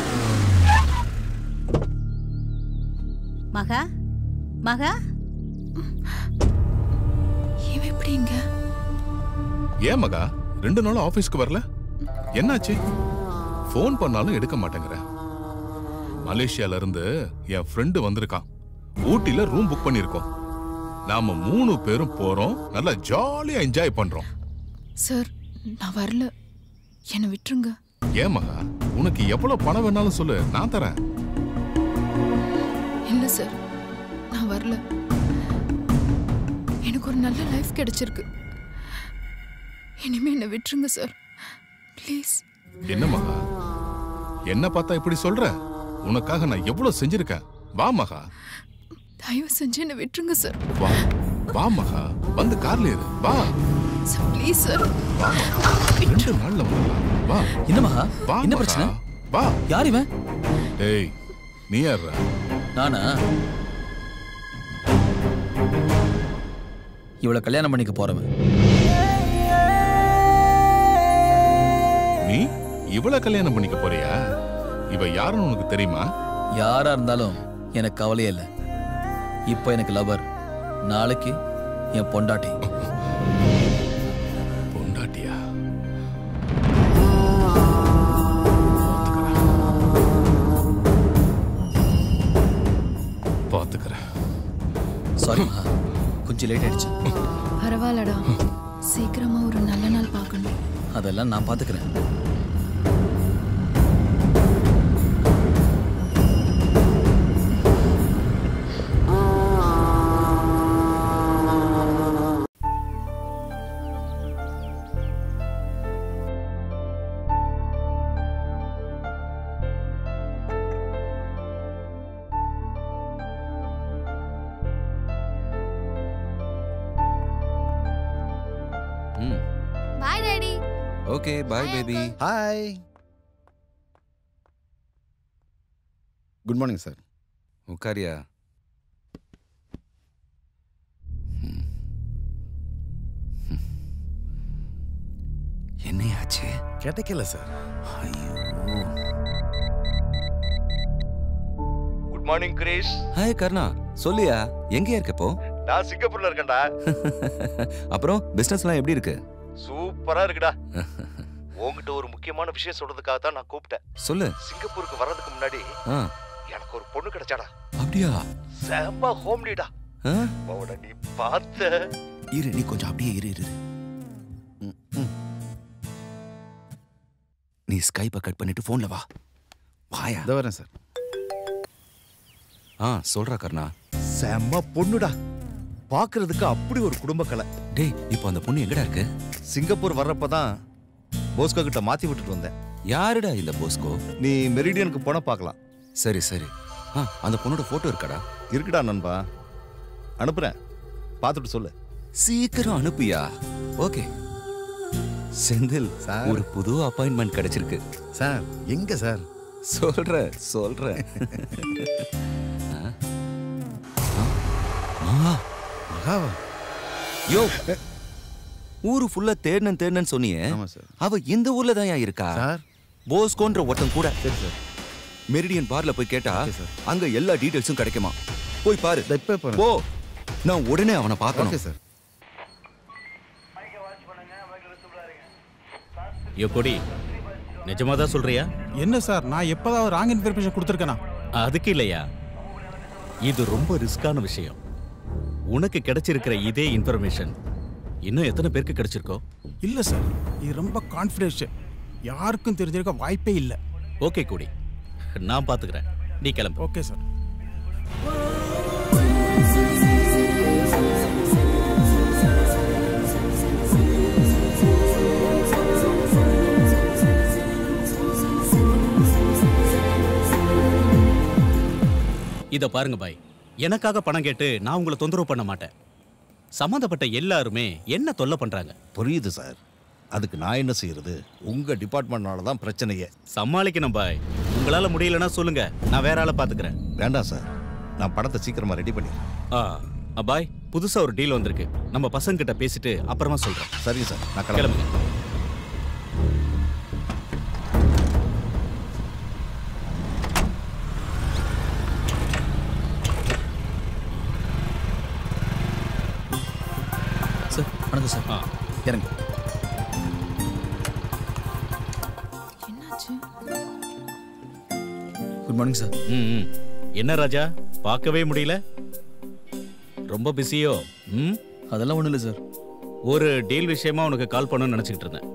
மகா மகா இவன் எப்படி இங்க ஏன் மகா ரெண்டு நாளும் ஆபீஸ்க்கு வரல என்னாச்சு ஃபோன் பண்ணாலும் எடுக்க மாட்டேங்கிற மலேசியால இருந்து என் ஃப்ரெண்டு வந்திருக்கான் ஊட்டில ரூம் புக் பண்ணிருக்கோம் நாம மூணு பேரும் போறோம் நல்லா ஜாலியா என்ஜாய் பண்றோம் சார் நான் வரல என்னை விட்டுருங்க ஏன் மகா உனக்கு எவ்வளவு பணம் வேணாலும் சொல்லு நான் தரேன் இல்ல சார் நான் வரல எனக்கு ஒரு நல்ல லைஃப் கிடைச்சிருக்கு இனிமே என்னை விட்டுருங்க சார் ப்ளீஸ் என்ன மகா என்ன பார்த்தா இப்படி சொல்ற உனக்காக நான் எவ்வளவு செஞ்சிருக்கேன் வா மகா தயவு செஞ்சு என்னை விட்டுருங்க சார் வா வா மகா வந்து கார்ல ஏறு வா சார் ப்ளீஸ் சார் வா மகா ரெண்டு நாள்ல வரலாம் வா என்ன மகா வா என்ன மகா. பிரச்சனை வா யார் இவன் டேய் நீ யாரா நானா இவளை கல்யாணம் பண்ணிக்க போறவன் நீ இவள கல்யாணம் பண்ணிக்க போறியா இவ யாருன்னு உனக்கு தெரியுமா யாரா இருந்தாலும் எனக்கு கவலையே இல்லை இப்போ எனக்கு லவர் நாளைக்கு என் பொண்டாட்டி பொண்டாட்டியா பாத்துக்கிறேன் சாரி கொஞ்சம் லேட் ஆயிடுச்சு பரவாயில்லடா சீக்கிரமா ஒரு நல்ல நாள் பார்க்கணும் அதெல்லாம் நான் பாத்துக்கிறேன் ம் bye daddy okay bye baby hi good morning sir உட்காரியா என்னையாச்சு கிடைக்கல sir good morning Grace hi Karna சொல்லியா எங்கேயா இருக்க இப்போ நான் சிங்கப்பூர்ல இருக்கேன்டா அப்புறம் பிசினஸ்லாம் எப்படி இருக்கு சூப்பரா இருக்குடா உன்கிட்ட ஒரு முக்கியமான விஷயம் சொல்றதுக்காக தான் நான் கூப்பிட்டேன் சொல்லு சிங்கப்பூருக்கு வர்றதுக்கு முன்னாடி ஆ எனக்கு ஒரு பொண்ணு கிடைச்சாடா அப்படியா செம்ம ஹோம்லிடா ஆ? அவட நீ பார்த்த இரு நீ கொஞ்சம் அப்படியே இரு இரு இரு. ம், ம். நீ ஸ்கைப்பை கட் பண்ணிட்டு ஃபோன்ல வா வாயா இதோ வரேன் சார் ஆ சொல்றா கர்ணா செம்ம பொண்ணுடா பார்க்கிறதுக்கு அப்படி ஒரு குடும்ப கலை டேய் இப்போ அந்த பொண்ணு எங்கடா இருக்கு சிங்கப்பூர் வர்றப்ப தான் போஸ்கோ கிட்ட மாத்தி விட்டுட்டு வந்தேன் யாருடா இந்த போஸ்கோ நீ மெரிடியனுக்கு போன பார்க்கலாம் சரி சரி ஆ அந்த பொண்ணோட போட்டோ இருக்காடா இருக்குடா நண்பா அனுப்புறேன் பார்த்துட்டு சொல்லு சீக்கிரம் அனுப்பியா ஓகே செந்தில் ஒரு புது அப்பாயின்மெண்ட் கிடைச்சிருக்கு சார் எங்க சார் சொல்ற சொல்ற ஆ? ஆ? மகா மகாவா யோ ஊரு ஃபுல்லா தேடினன் தேடினன் சொன்னியே அவ இந்த ஊர்ல தான் இருக்கா சார் போஸ்கோன்ற ஒருத்தன் கூட சரி சார் மெரிடியன் பார்ல போய் கேட்டா அங்க எல்லா டீடைல்ஸும் கிடைக்குமா போய் பாரு போ நான் உடனே அவனை பார்க்கணும் ஓகே சார் யோ கொடி நிஜமா தான் சொல்றியா என்ன சார் நான் எப்போதாவது ராங் இன்ஃபர்மேஷன் கொடுத்துருக்கேனா அதுக்கு இல்லையா இது ரொம்ப ரிஸ்கான விஷயம் உனக்கு கிடைச்சிருக்கிற இதே இன்ஃபர்மேஷன் இன்னும் எத்தனை பேருக்கு கிடைச்சிருக்கோ இல்லை சார் இது ரொம்ப கான்ஃபிடென்ஷியல் யாருக்கும் தெரிஞ்சிருக்க வாய்ப்பே இல்லை ஓகே கூடி நான் பாத்துக்கிறேன் நீ கிளம்பு ஓகே சார் இத பாருங்க பாய் எனக்காக பணம் கேட்டு நான் உங்களை தொந்தரவு பண்ண மாட்டேன் சம்மந்தப்பட்ட எல்லாருமே என்ன தொல்லை பண்றாங்க புரியுது சார் அதுக்கு நான் என்ன செய்யறது உங்க டிபார்ட்மெண்ட்னால தான் பிரச்சனையே சமாளிக்கணும் பாய் உங்களால முடியலன்னா சொல்லுங்க நான் வேற ஆளை பாத்துக்கிறேன் வேண்டாம் சார் நான் படத்தை சீக்கிரமா ரெடி பண்ணிடுறேன் ஆ ஆ, பாய் புதுசா ஒரு டீல் வந்திருக்கு நம்ம பசங்க கிட்ட பேசிட்டு அப்புறமா சொல்றேன் சரிங்க சார் நான் கிளம்புங்க சார் வணக்கம் சார் இறங்க குட் மார்னிங் சார் ம் ம். என்ன ராஜா பார்க்கவே முடியல ரொம்ப பிஸியோ ம் அதெல்லாம் ஒன்றும் இல்லை சார் ஒரு டீல் விஷயமா உனக்கு கால் பண்ணணும்னு நினச்சிக்கிட்டு இருந்தேன்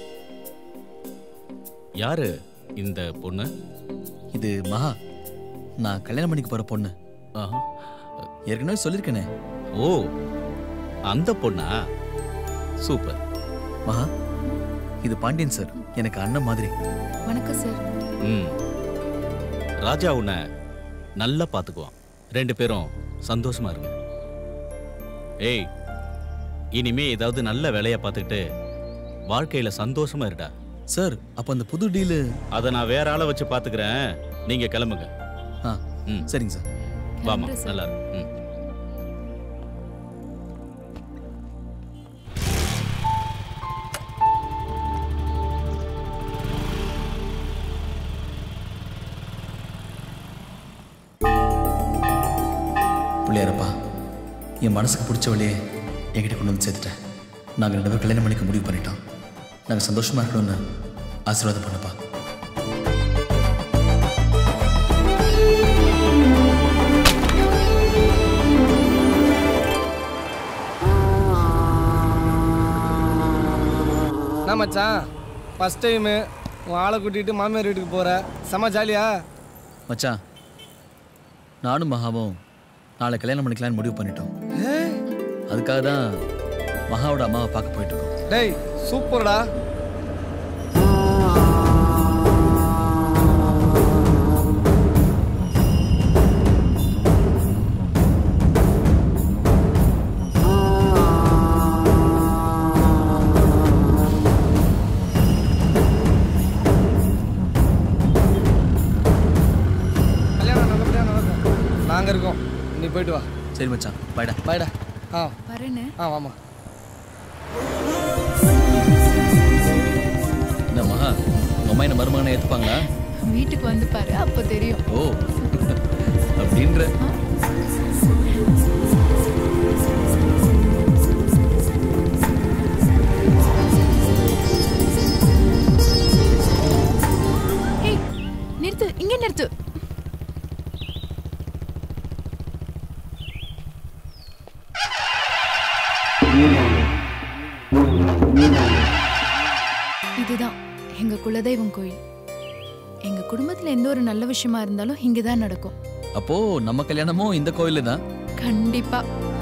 யாரு இந்த பொண்ணு இது மகா நான் கல்யாணம் பண்ணிக்க போகிற பொண்ணு ஆஹா. ஏற்கனவே சொல்லியிருக்கேனே ஓ அந்த பொண்ணா சூப்பர் மகா இது பாண்டியன் சார் எனக்கு அண்ணன் மாதிரி வணக்கம் சார் ம் ராஜா உன்னை நல்லா பார்த்துக்குவான் ரெண்டு பேரும் சந்தோஷமா இருங்க ஏய் இனிமே ஏதாவது நல்ல வேலையை பார்த்துக்கிட்டு வாழ்க்கையில சந்தோஷமா இருடா சார் அப்போ அந்த புது டீலு அதை நான் வேற ஆளை வச்சு பார்த்துக்கிறேன் நீங்க கிளம்புங்க ஆ ம் சரிங்க சார் வாமா கிளம்புறேன் சார். நல்லா இருக்கு ம் பிள்ளையாரப்பா என் மனசுக்கு பிடிச்ச வழியே என்கிட்ட கொண்டு வந்து சேர்த்துட்டேன் நாங்கள் ரெண்டு பேரும் கல்யாணம் பண்ணிக்க முடிவு பண்ணிட்டோம் நாங்கள் சந்தோஷமா இருக்கணும்னு ஆசீர்வாதம் பண்ணப்பா என்ன மச்சான் ஃபஸ்ட் டைமு உன் ஆளை கூட்டிகிட்டு மாமியார் வீட்டுக்கு போகிற செம ஜாலியா மச்சான் நானும் மகாவும் நாளை கல்யாணம் பண்ணிக்கலாம்னு முடிவு பண்ணிட்டோம் அதுக்காக தான் மகாவோட அம்மாவை பார்க்க போயிட்டு இருக்கோம் டேய் சூப்பர்டா சரி மச்சான் பாய்டா பாய்டா ஆ வரேன்னு ஆ வாமா என்ன மகா உங்க அம்மா என்ன மருமகனை ஏத்துப்பாங்களா வீட்டுக்கு வந்து பாரு அப்போ தெரியும் ஓ அப்படின்ற ஏய் நிறுத்து இங்க நிறுத்து இதுதான் எங்க குலதெய்வம் கோயில் எங்க குடும்பத்துல எந்த ஒரு நல்ல விஷயமா இருந்தாலும் இங்க தான் நடக்கும் அப்போ நம்ம கல்யாணமும் இந்த கோயில்ல தான் கண்டிப்பா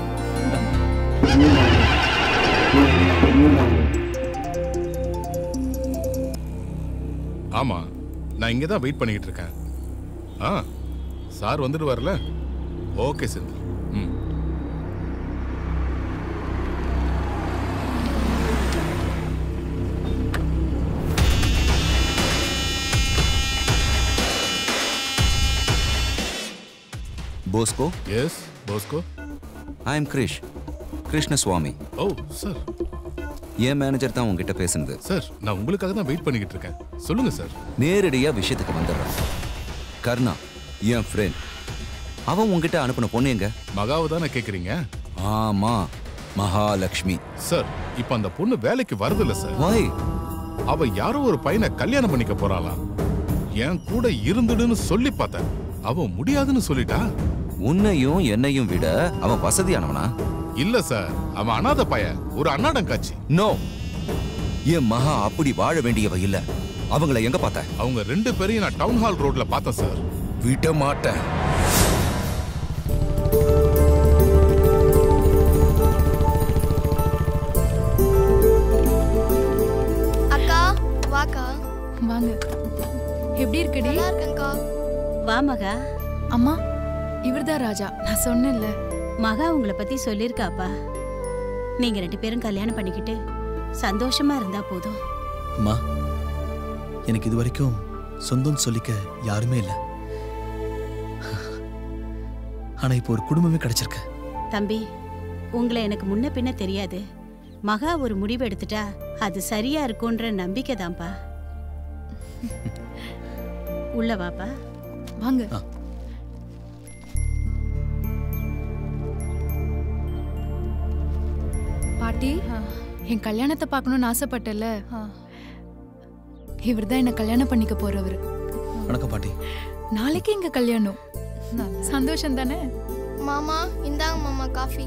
ஆமா நான் இங்கே தான் வெயிட் பண்ணிக்கிட்டு இருக்கேன் ஆ சார் வந்துட்டு வரல ஓகே செந்தில் ம் Bosco yes Bosco I am Krish Krishnaswamy oh sir என் மேனேஜர் தான் உங்ககிட்ட பேசுனது சார் நான் உங்களுக்காக தான் வெயிட் பண்ணிக்கிட்டு இருக்கேன் சொல்லுங்க சார் நேரடியா விஷயத்துக்கு வந்துடுறேன் கர்ணா என் ஃப்ரெண்ட் அவன் உங்ககிட்ட அனுப்பின பொண்ணு எங்க மகாவை தானே கேட்குறீங்க ஆமா மகாலட்சுமி சார் இப்போ அந்த பொண்ணு வேலைக்கு வரதில்ல சார் Why? அவ யாரோ ஒரு பையனை கல்யாணம் பண்ணிக்க போறாளாம் என் கூட இருந்துடுன்னு சொல்லி பார்த்தேன் அவ முடியாதுன்னு சொல்லிட்டா உன்னையும் என்னையும் விட அவன் வசதியானவனா இல்ல சார் அவன் அனாதை பையன் ஒரு அன்னாடம் காட்சி நோ என் மகா அப்படி வாழ வேண்டியவ இல்ல அவங்கள எங்க பார்த்த அவங்க ரெண்டு பேரையும் நான் டவுன் ஹால் ரோட்ல பார்த்தேன் சார் விட மாட்டேன் அக்கா வாக்கா வாங்க எப்படி இருக்குடி நல்லா இருக்கேன்க்கா வா மகா அம்மா இவர்தான் ராஜா நான் சொன்னேன்ல மகா உங்களை பத்தி சொல்லியிருக்காப்பா நீங்க ரெண்டு பேரும் கல்யாணம் பண்ணிக்கிட்டு சந்தோஷமா இருந்தா போதும் அம்மா எனக்கு இது வரைக்கும் சொந்தம் சொல்லிக்க யாருமே இல்லை ஆனா இப்போ ஒரு குடும்பமே கிடைச்சிருக்கு தம்பி உங்களை எனக்கு முன்ன பின்ன தெரியாது மகா ஒரு முடிவு எடுத்துட்டா அது சரியா இருக்கும்ன்ற நம்பிக்கை தான்ப்பா உள்ள வாப்பா வாங்க பாட்டி என் கல்யாணத்தை பார்க்கணும்னு ஆசைப்பட்டல இவர் தான் என்ன கல்யாணம் பண்ணிக்க போறவர் வணக்கம் பாட்டி நாளைக்கு எங்க கல்யாணம் சந்தோஷம் தானே மாமா இந்தாங்க மாமா காஃபி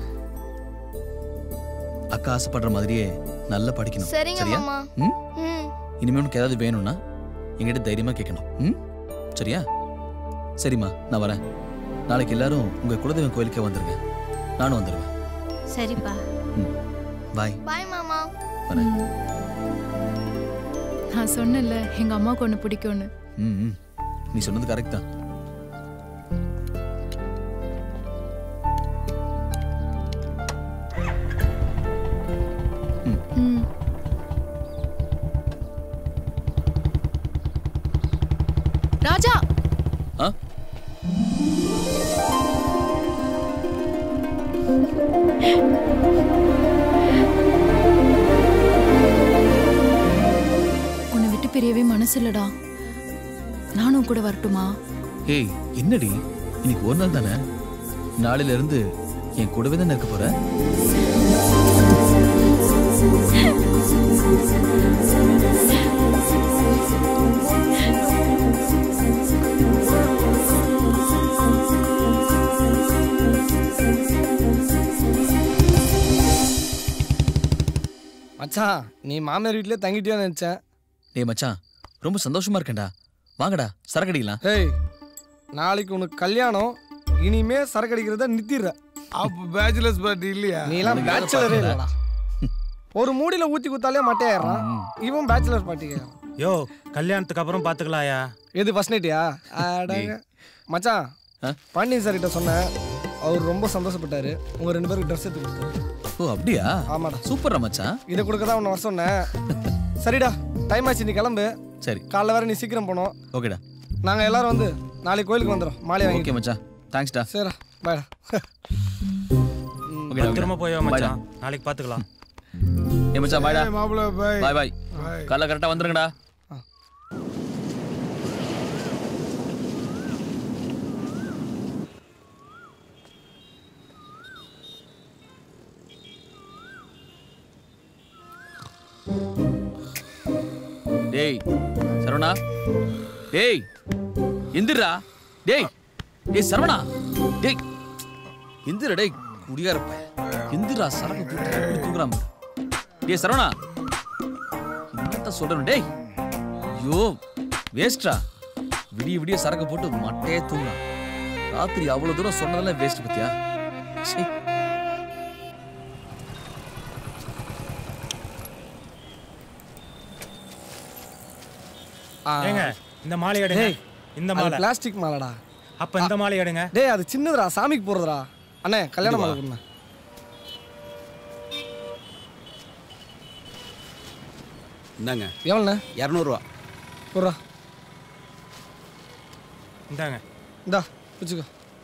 அக்கா ஆசைப்படுற மாதிரியே நல்லா படிக்கணும் சரிங்க சரியா மாமா ம் ம் இனிமே உனக்கு ஏதாவது வேணும்னா என்கிட்ட தைரியமா கேட்கணும் ம் சரியா சரிம்மா நான் வரேன் நாளைக்கு எல்லாரும் உங்க குலதெய்வம் கோயிலுக்கே வந்துருங்க நானும் வந்துடுவேன் சரிப்பா பாய் பாய் மாமா வரேன் நான் சொன்னேன்ல எங்க அம்மாவுக்கு ஒன்று பிடிக்கும்னு ம் ம். நீ சொன்னது கரெக்ட் தான் ம் ராஜா ஆ உன்னை விட்டு பிரியவே மனசு இல்லடா நானும் கூட வரட்டுமா ஏய் என்னடி இன்னைக்கு ஒரு நாள் தானே நாளையில இருந்து என் கூடவே தானே இருக்க போற மச்சான் நீ மாமியார் வீட்லயே தங்கிட்டியா நினைச்சேன் டேய் மச்சான் ரொம்ப சந்தோஷமா இருக்கேன்டா வாங்கடா சரக்கு அடிக்கலாம் ஏய் நாளைக்கு உனக்கு கல்யாணம் இனிமே சரக்கு அடிக்கிறத நிறுத்திடுற அப்ப பேச்சுலர்ஸ் பார்ட்டி இல்லையா நீ எல்லாம் உனக்கு எவ்வளவு பேச்சுலரே பாக்குற? இல்லடா ஒரு மூடியில ஊத்தி குத்தாலே மட்டையாயிடுறான் இவன் பேச்சுலர் பார்ட்டி கேட்கறான் யோ கல்யாணத்துக்கு அப்புறம் பாத்துக்கலாயா எது ஃபர்ஸ்ட் நைட்டியா மச்சான் பாண்டியன் சார் கிட்ட சொன்னேன் அவர் ரொம்ப சந்தோஷப்பட்டாரு உங்க ரெண்டு பேருக்கு ட்ரெஸ் எடுத்து கொடுத்தாரு ஓ அப்படியா ஆமாடா சூப்பர்ரா மச்சான் இதை கொடுக்க தான் உன்னை வர சொன்னேன் சரிடா டைம் ஆச்சு நீ கிளம்பு சரி காலைல வேற நீ சீக்கிரம் போனோம் ஓகேடா நாங்க எல்லாரும் வந்து நாளைக்கு கோயிலுக்கு வந்துடும் மாலை ஓகே வாங்கி மச்சான் தேங்க்ஸ்டா சரிடா பாய்டா ஓகேடா, பத்திரமா ஓகேடா. போய் வா பாய்டா. மச்சான் நாளைக்கு பாத்துக்கலாம் ஏ மச்சான் பாய்டா ஏய், மாப்பிள, bye. பாய் பாய் Bye. காலைல கரெக்டா வந்துருங்கடா டேய் சரவணா டேய் எந்திரா டேய் டேய் சரவணா டேய் எந்திரா டேய் குடிகார பையன் எந்திரா சரக்கு போட்டு எப்படி தூங்குறான் பாரு. டேய் சரவணா என்னத்த சொல்றேன் டேய் ஐயோ வேஸ்டா விடிய விடிய சரக்கு போட்டு மட்டையே தூங்குறான் ராத்திரி அவ்வளவு தூரம் சொன்னதெல்லாம் வேஸ்ட் பத்தியா சீ ஏங்க இந்த மாலை எடுங்க டேய், இந்த அது மாலை பிளாஸ்டிக் மாலைடா அப்ப இந்த மாலை எடுங்க டேய் அது சின்னதுடா சாமிக்கு போறதுடா அண்ணே கல்யாண இதுவா? மாலை கொடுண்ணே இந்தாங்க எவ்வளோண்ணே இரநூறுவா போடுறா இந்தாங்க இந்தா வச்சுக்கோ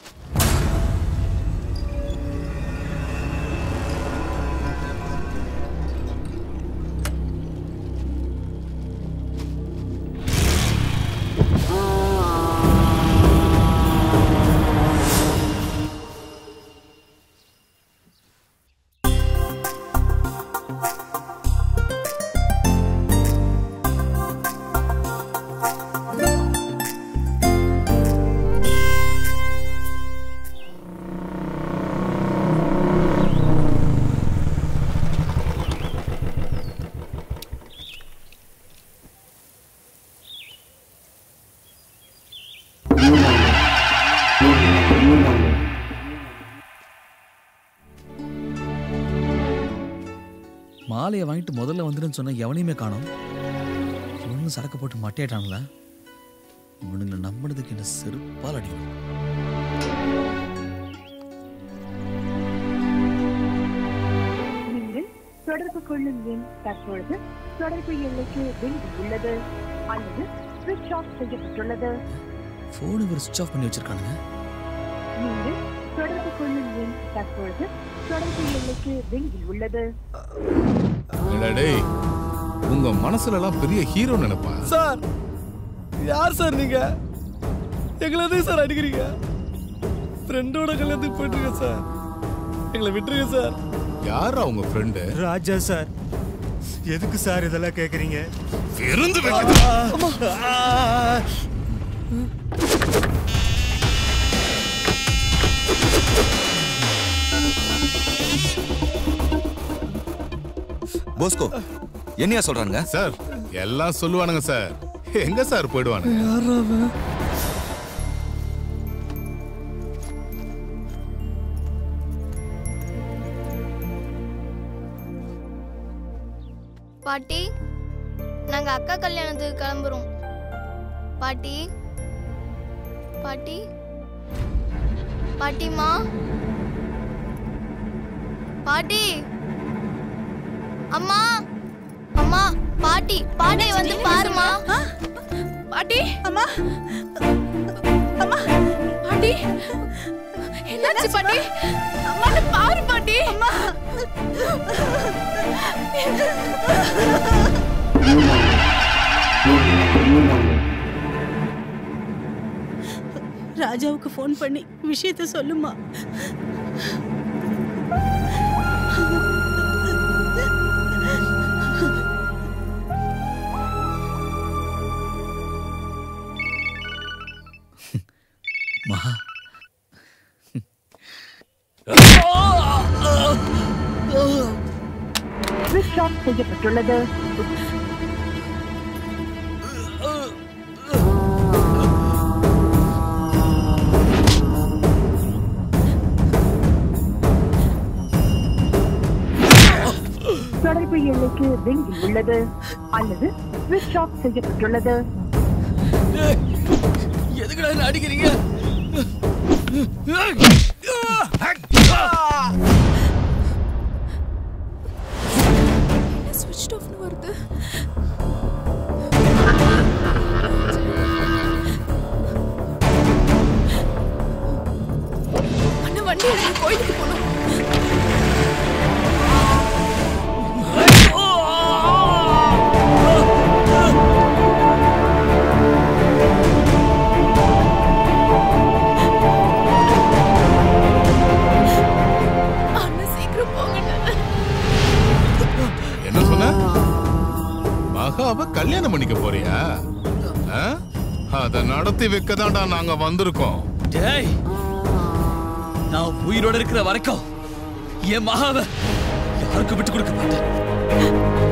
மாலையை வாங்கிட்டு முதல்ல வந்துடுன்னு சொன்ன எவனையுமே காணோம் இவனுங்க சரக்கு போட்டு மட்டையாட்டாங்களா இவனுங்களை நம்பினதுக்கு என்ன செருப்பால் அடிக்கும் நீங்கள் தொடர்பு கொள்ளும் எண் தற்பொழுது தொடர்பு எண்ணுக்கு வெளியில் உள்ளது அல்லது சுவிட்ச் ஆஃப் செய்யப்பட்டுள்ளது ஃபோன் இவர் சுவிச் ஆஃப் பண்ணி வச்சிருக்கானுங்க நீங்கள் தொடர்பு கொள்ளும் எண் தற்பொழுது தொடர்பு எண்ணுக்கு வெளியில் உள்ளது என்னடா டேய் உங்க மனசுல எல்லாம் பெரிய ஹீரோ நினைப்பா சார் யார் சார் நீங்க எங்களை எதுக்கு சார் அடிக்கிறீங்க ஃப்ரெண்டோட கல்யாணத்துக்கு போயிட்டு இருக்கேன் சார் எங்களை விட்டுருங்க சார் யாரா உங்க ஃப்ரெண்டு ராஜா சார் எதுக்கு சார் இதெல்லாம் கேக்குறீங்க விருந்து போஸ்கோ என்னையா சொல்றானுங்க சார் எல்லாம் சொல்லுவானுங்க சார் எங்க சார் போயிடுவானுங்க யாரா அவன் பாட்டி நாங்க அக்கா கல்யாணத்துக்கு கிளம்புறோம் பாட்டி பாட்டி பாட்டிமா பாட்டி அம்மா அம்மா பாட்டி பாட்டி வந்து பாருமா பாட்டி அம்மா அம்மா பாட்டி என்னாச்சு பாட்டி அம்மா பாரு பாட்டி அம்மா ராஜாவுக்கு ஃபோன் பண்ணி விஷயத்த சொல்லுமா மகா சுவிட்ச் ஆஃப் செய்யப்பட்டுள்ளது தொடர்பு எண்ணுக்கு வெளியில் உள்ளது அல்லது சுவிட்ச் ஆஃப் செய்யப்பட்டுள்ளது எதுக்குடா என்ன அடிக்கிறீங்க என்ன ஸ்விட்ச் ஆஃப்னு வருது அண்ணா வண்டி எடுங்க, கோயிலுக்கு போகணும் மகாவை கல்யாணம் பண்ணிக்க போறியா ஆ? அத நடத்தி வைக்கதான்டா நாங்க வந்திருக்கோம் டேய் நான் உயிரோட இருக்கிற வரைக்கும் என் மகாவை யாருக்கும் விட்டு கொடுக்க மாட்டேன்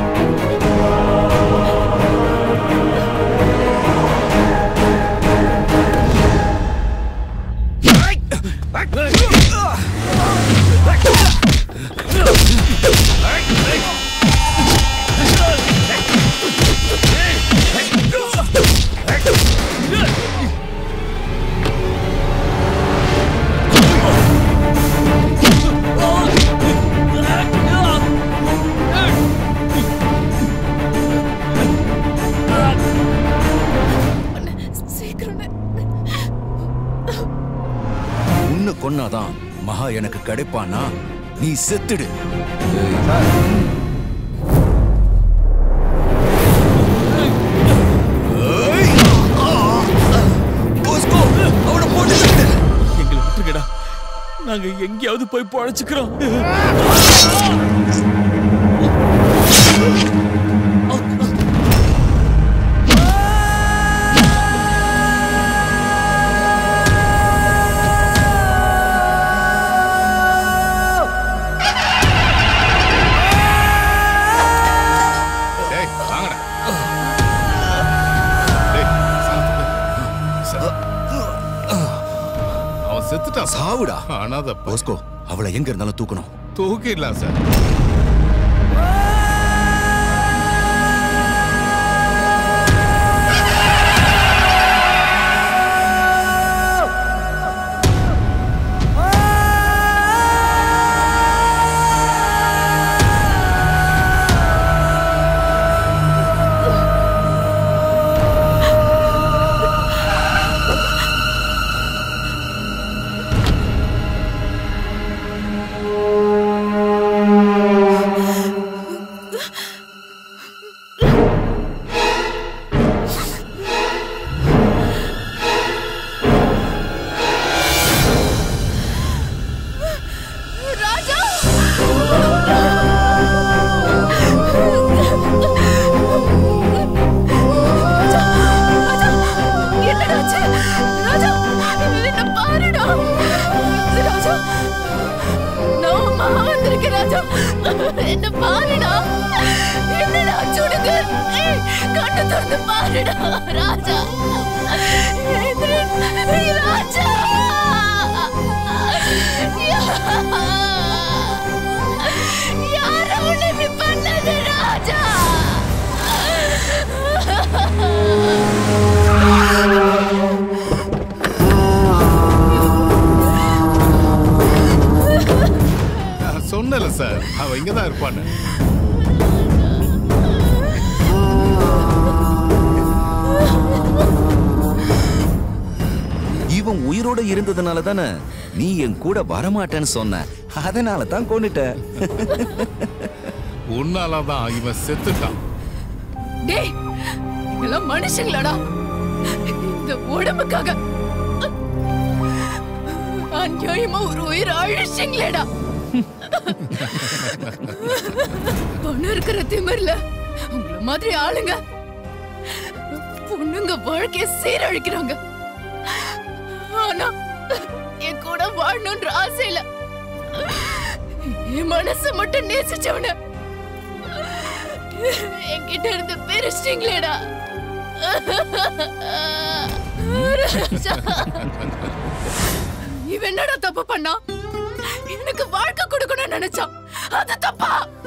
உன்னை கொன்னாதான் மகா எனக்கு கிடைப்பானா நீ செத்துடு எங்களை விட்டுருங்கடா நாங்க எங்கேயாவது போய் பழச்சுக்கிறோம் டேய் வாங்கடா டேய், சாப்பிடு. சா- அவன் செத்துட்டான் சாவுடா அனாத போஸ்கோ அவளை எங்க இருந்தாலும் தூக்கணும் தூக்கிடலாம் சார் ராஜா என்னடாச்சு ராஜா என்ன பாருடா ராஜா நான் மகா வந்திருக்கேன் ராஜா என்ன பாருடா என்னடா சுடுங்க ஏய், கண்ணை திறந்து பாருடா ராஜா எந்திரன், ராஜா யார உன்னை இப்படி பண்ணது ராஜா நான் சொன்னல சார் அவன் இங்க தான் இருப்பான்னு இவன் உயிரோட இருந்ததுனால தானே நீ என் கூட வரமாட்டேன்னு சொன்ன அதனால தான் கொண்டுட்ட உன்னாலதான் இவன் செத்துட்டான் டேய் இதெல்லாம் மனுஷங்களாடா இந்த உடம்புக்காக அநியாயமா ஒரு உயிர் அழிச்சிங்களேடா பணம் இருக்கிற திமிர்ல உங்கள மாதிரி ஆளுங்க பொண்ணுங்க வாழ்க்கைய சீரழிக்கிறாங்க ஆனா என் கூட வாழணும்ன்ற ஆசையில என் மனசை மட்டும் நேசிச்சவன என்கிட்ட இருந்து பிரிச்சிட்டீங்களேடா ராஜா, இவன் என்னடா தப்பு பண்ணா எனக்கு வாழ்க்கை கொடுக்கணும்னு நினைச்சான் அது தப்பா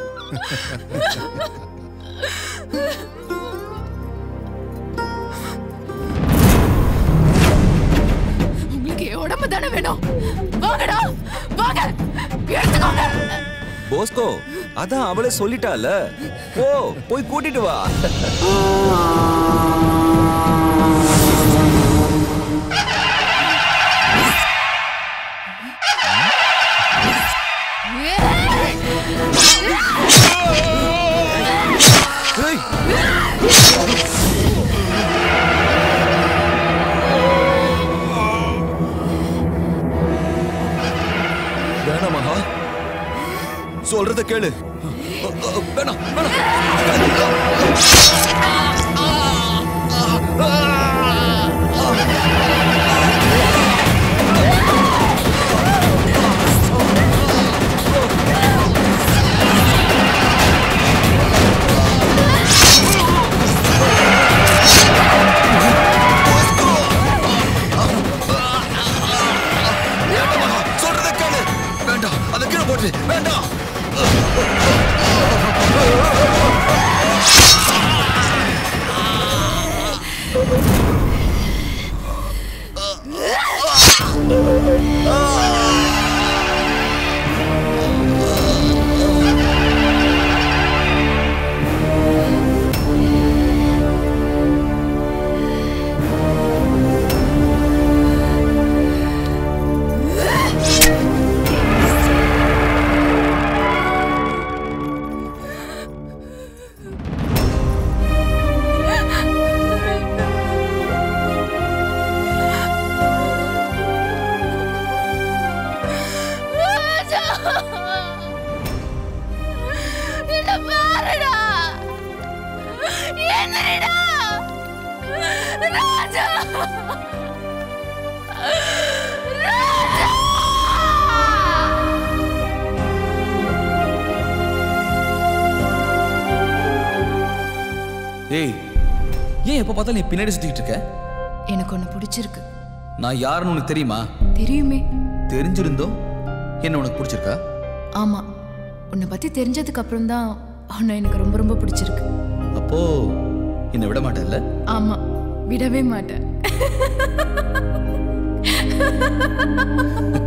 உங்களுக்கு என் உடம்பு தானே வேணும் வாங்கடா வாங்க எடுத்துக்கோங்க போஸ்கோ அதான் அவளே சொல்லிட்டால போ போய் கூட்டிட்டு வா வேணாம் மகா சொல்றத கேளு அ, அ, வேணாம் வேணாம் எந்திரிடா ராஜா ராஜா ஏய் ஏன் எப்போ பார்த்தாலும் நீ பின்னாடி சுத்திக்கிட்டு இருக்க எனக்கு ஒன்று பிடிச்சிருக்கு நான் யாருன்னு உனக்கு தெரியுமா தெரியுமே தெரிஞ்சிருந்தோ என்ன உனக்கு பிடிச்சிருக்கா ஆமா உன்னை பத்தி தெரிஞ்சதுக்கு அப்புறம் தான் உன்னை எனக்கு ரொம்ப ரொம்ப பிடிச்சிருக்கு அப்போ என்னை விட மாட்டேல்ல ஆமா விடவே மாட்டேன்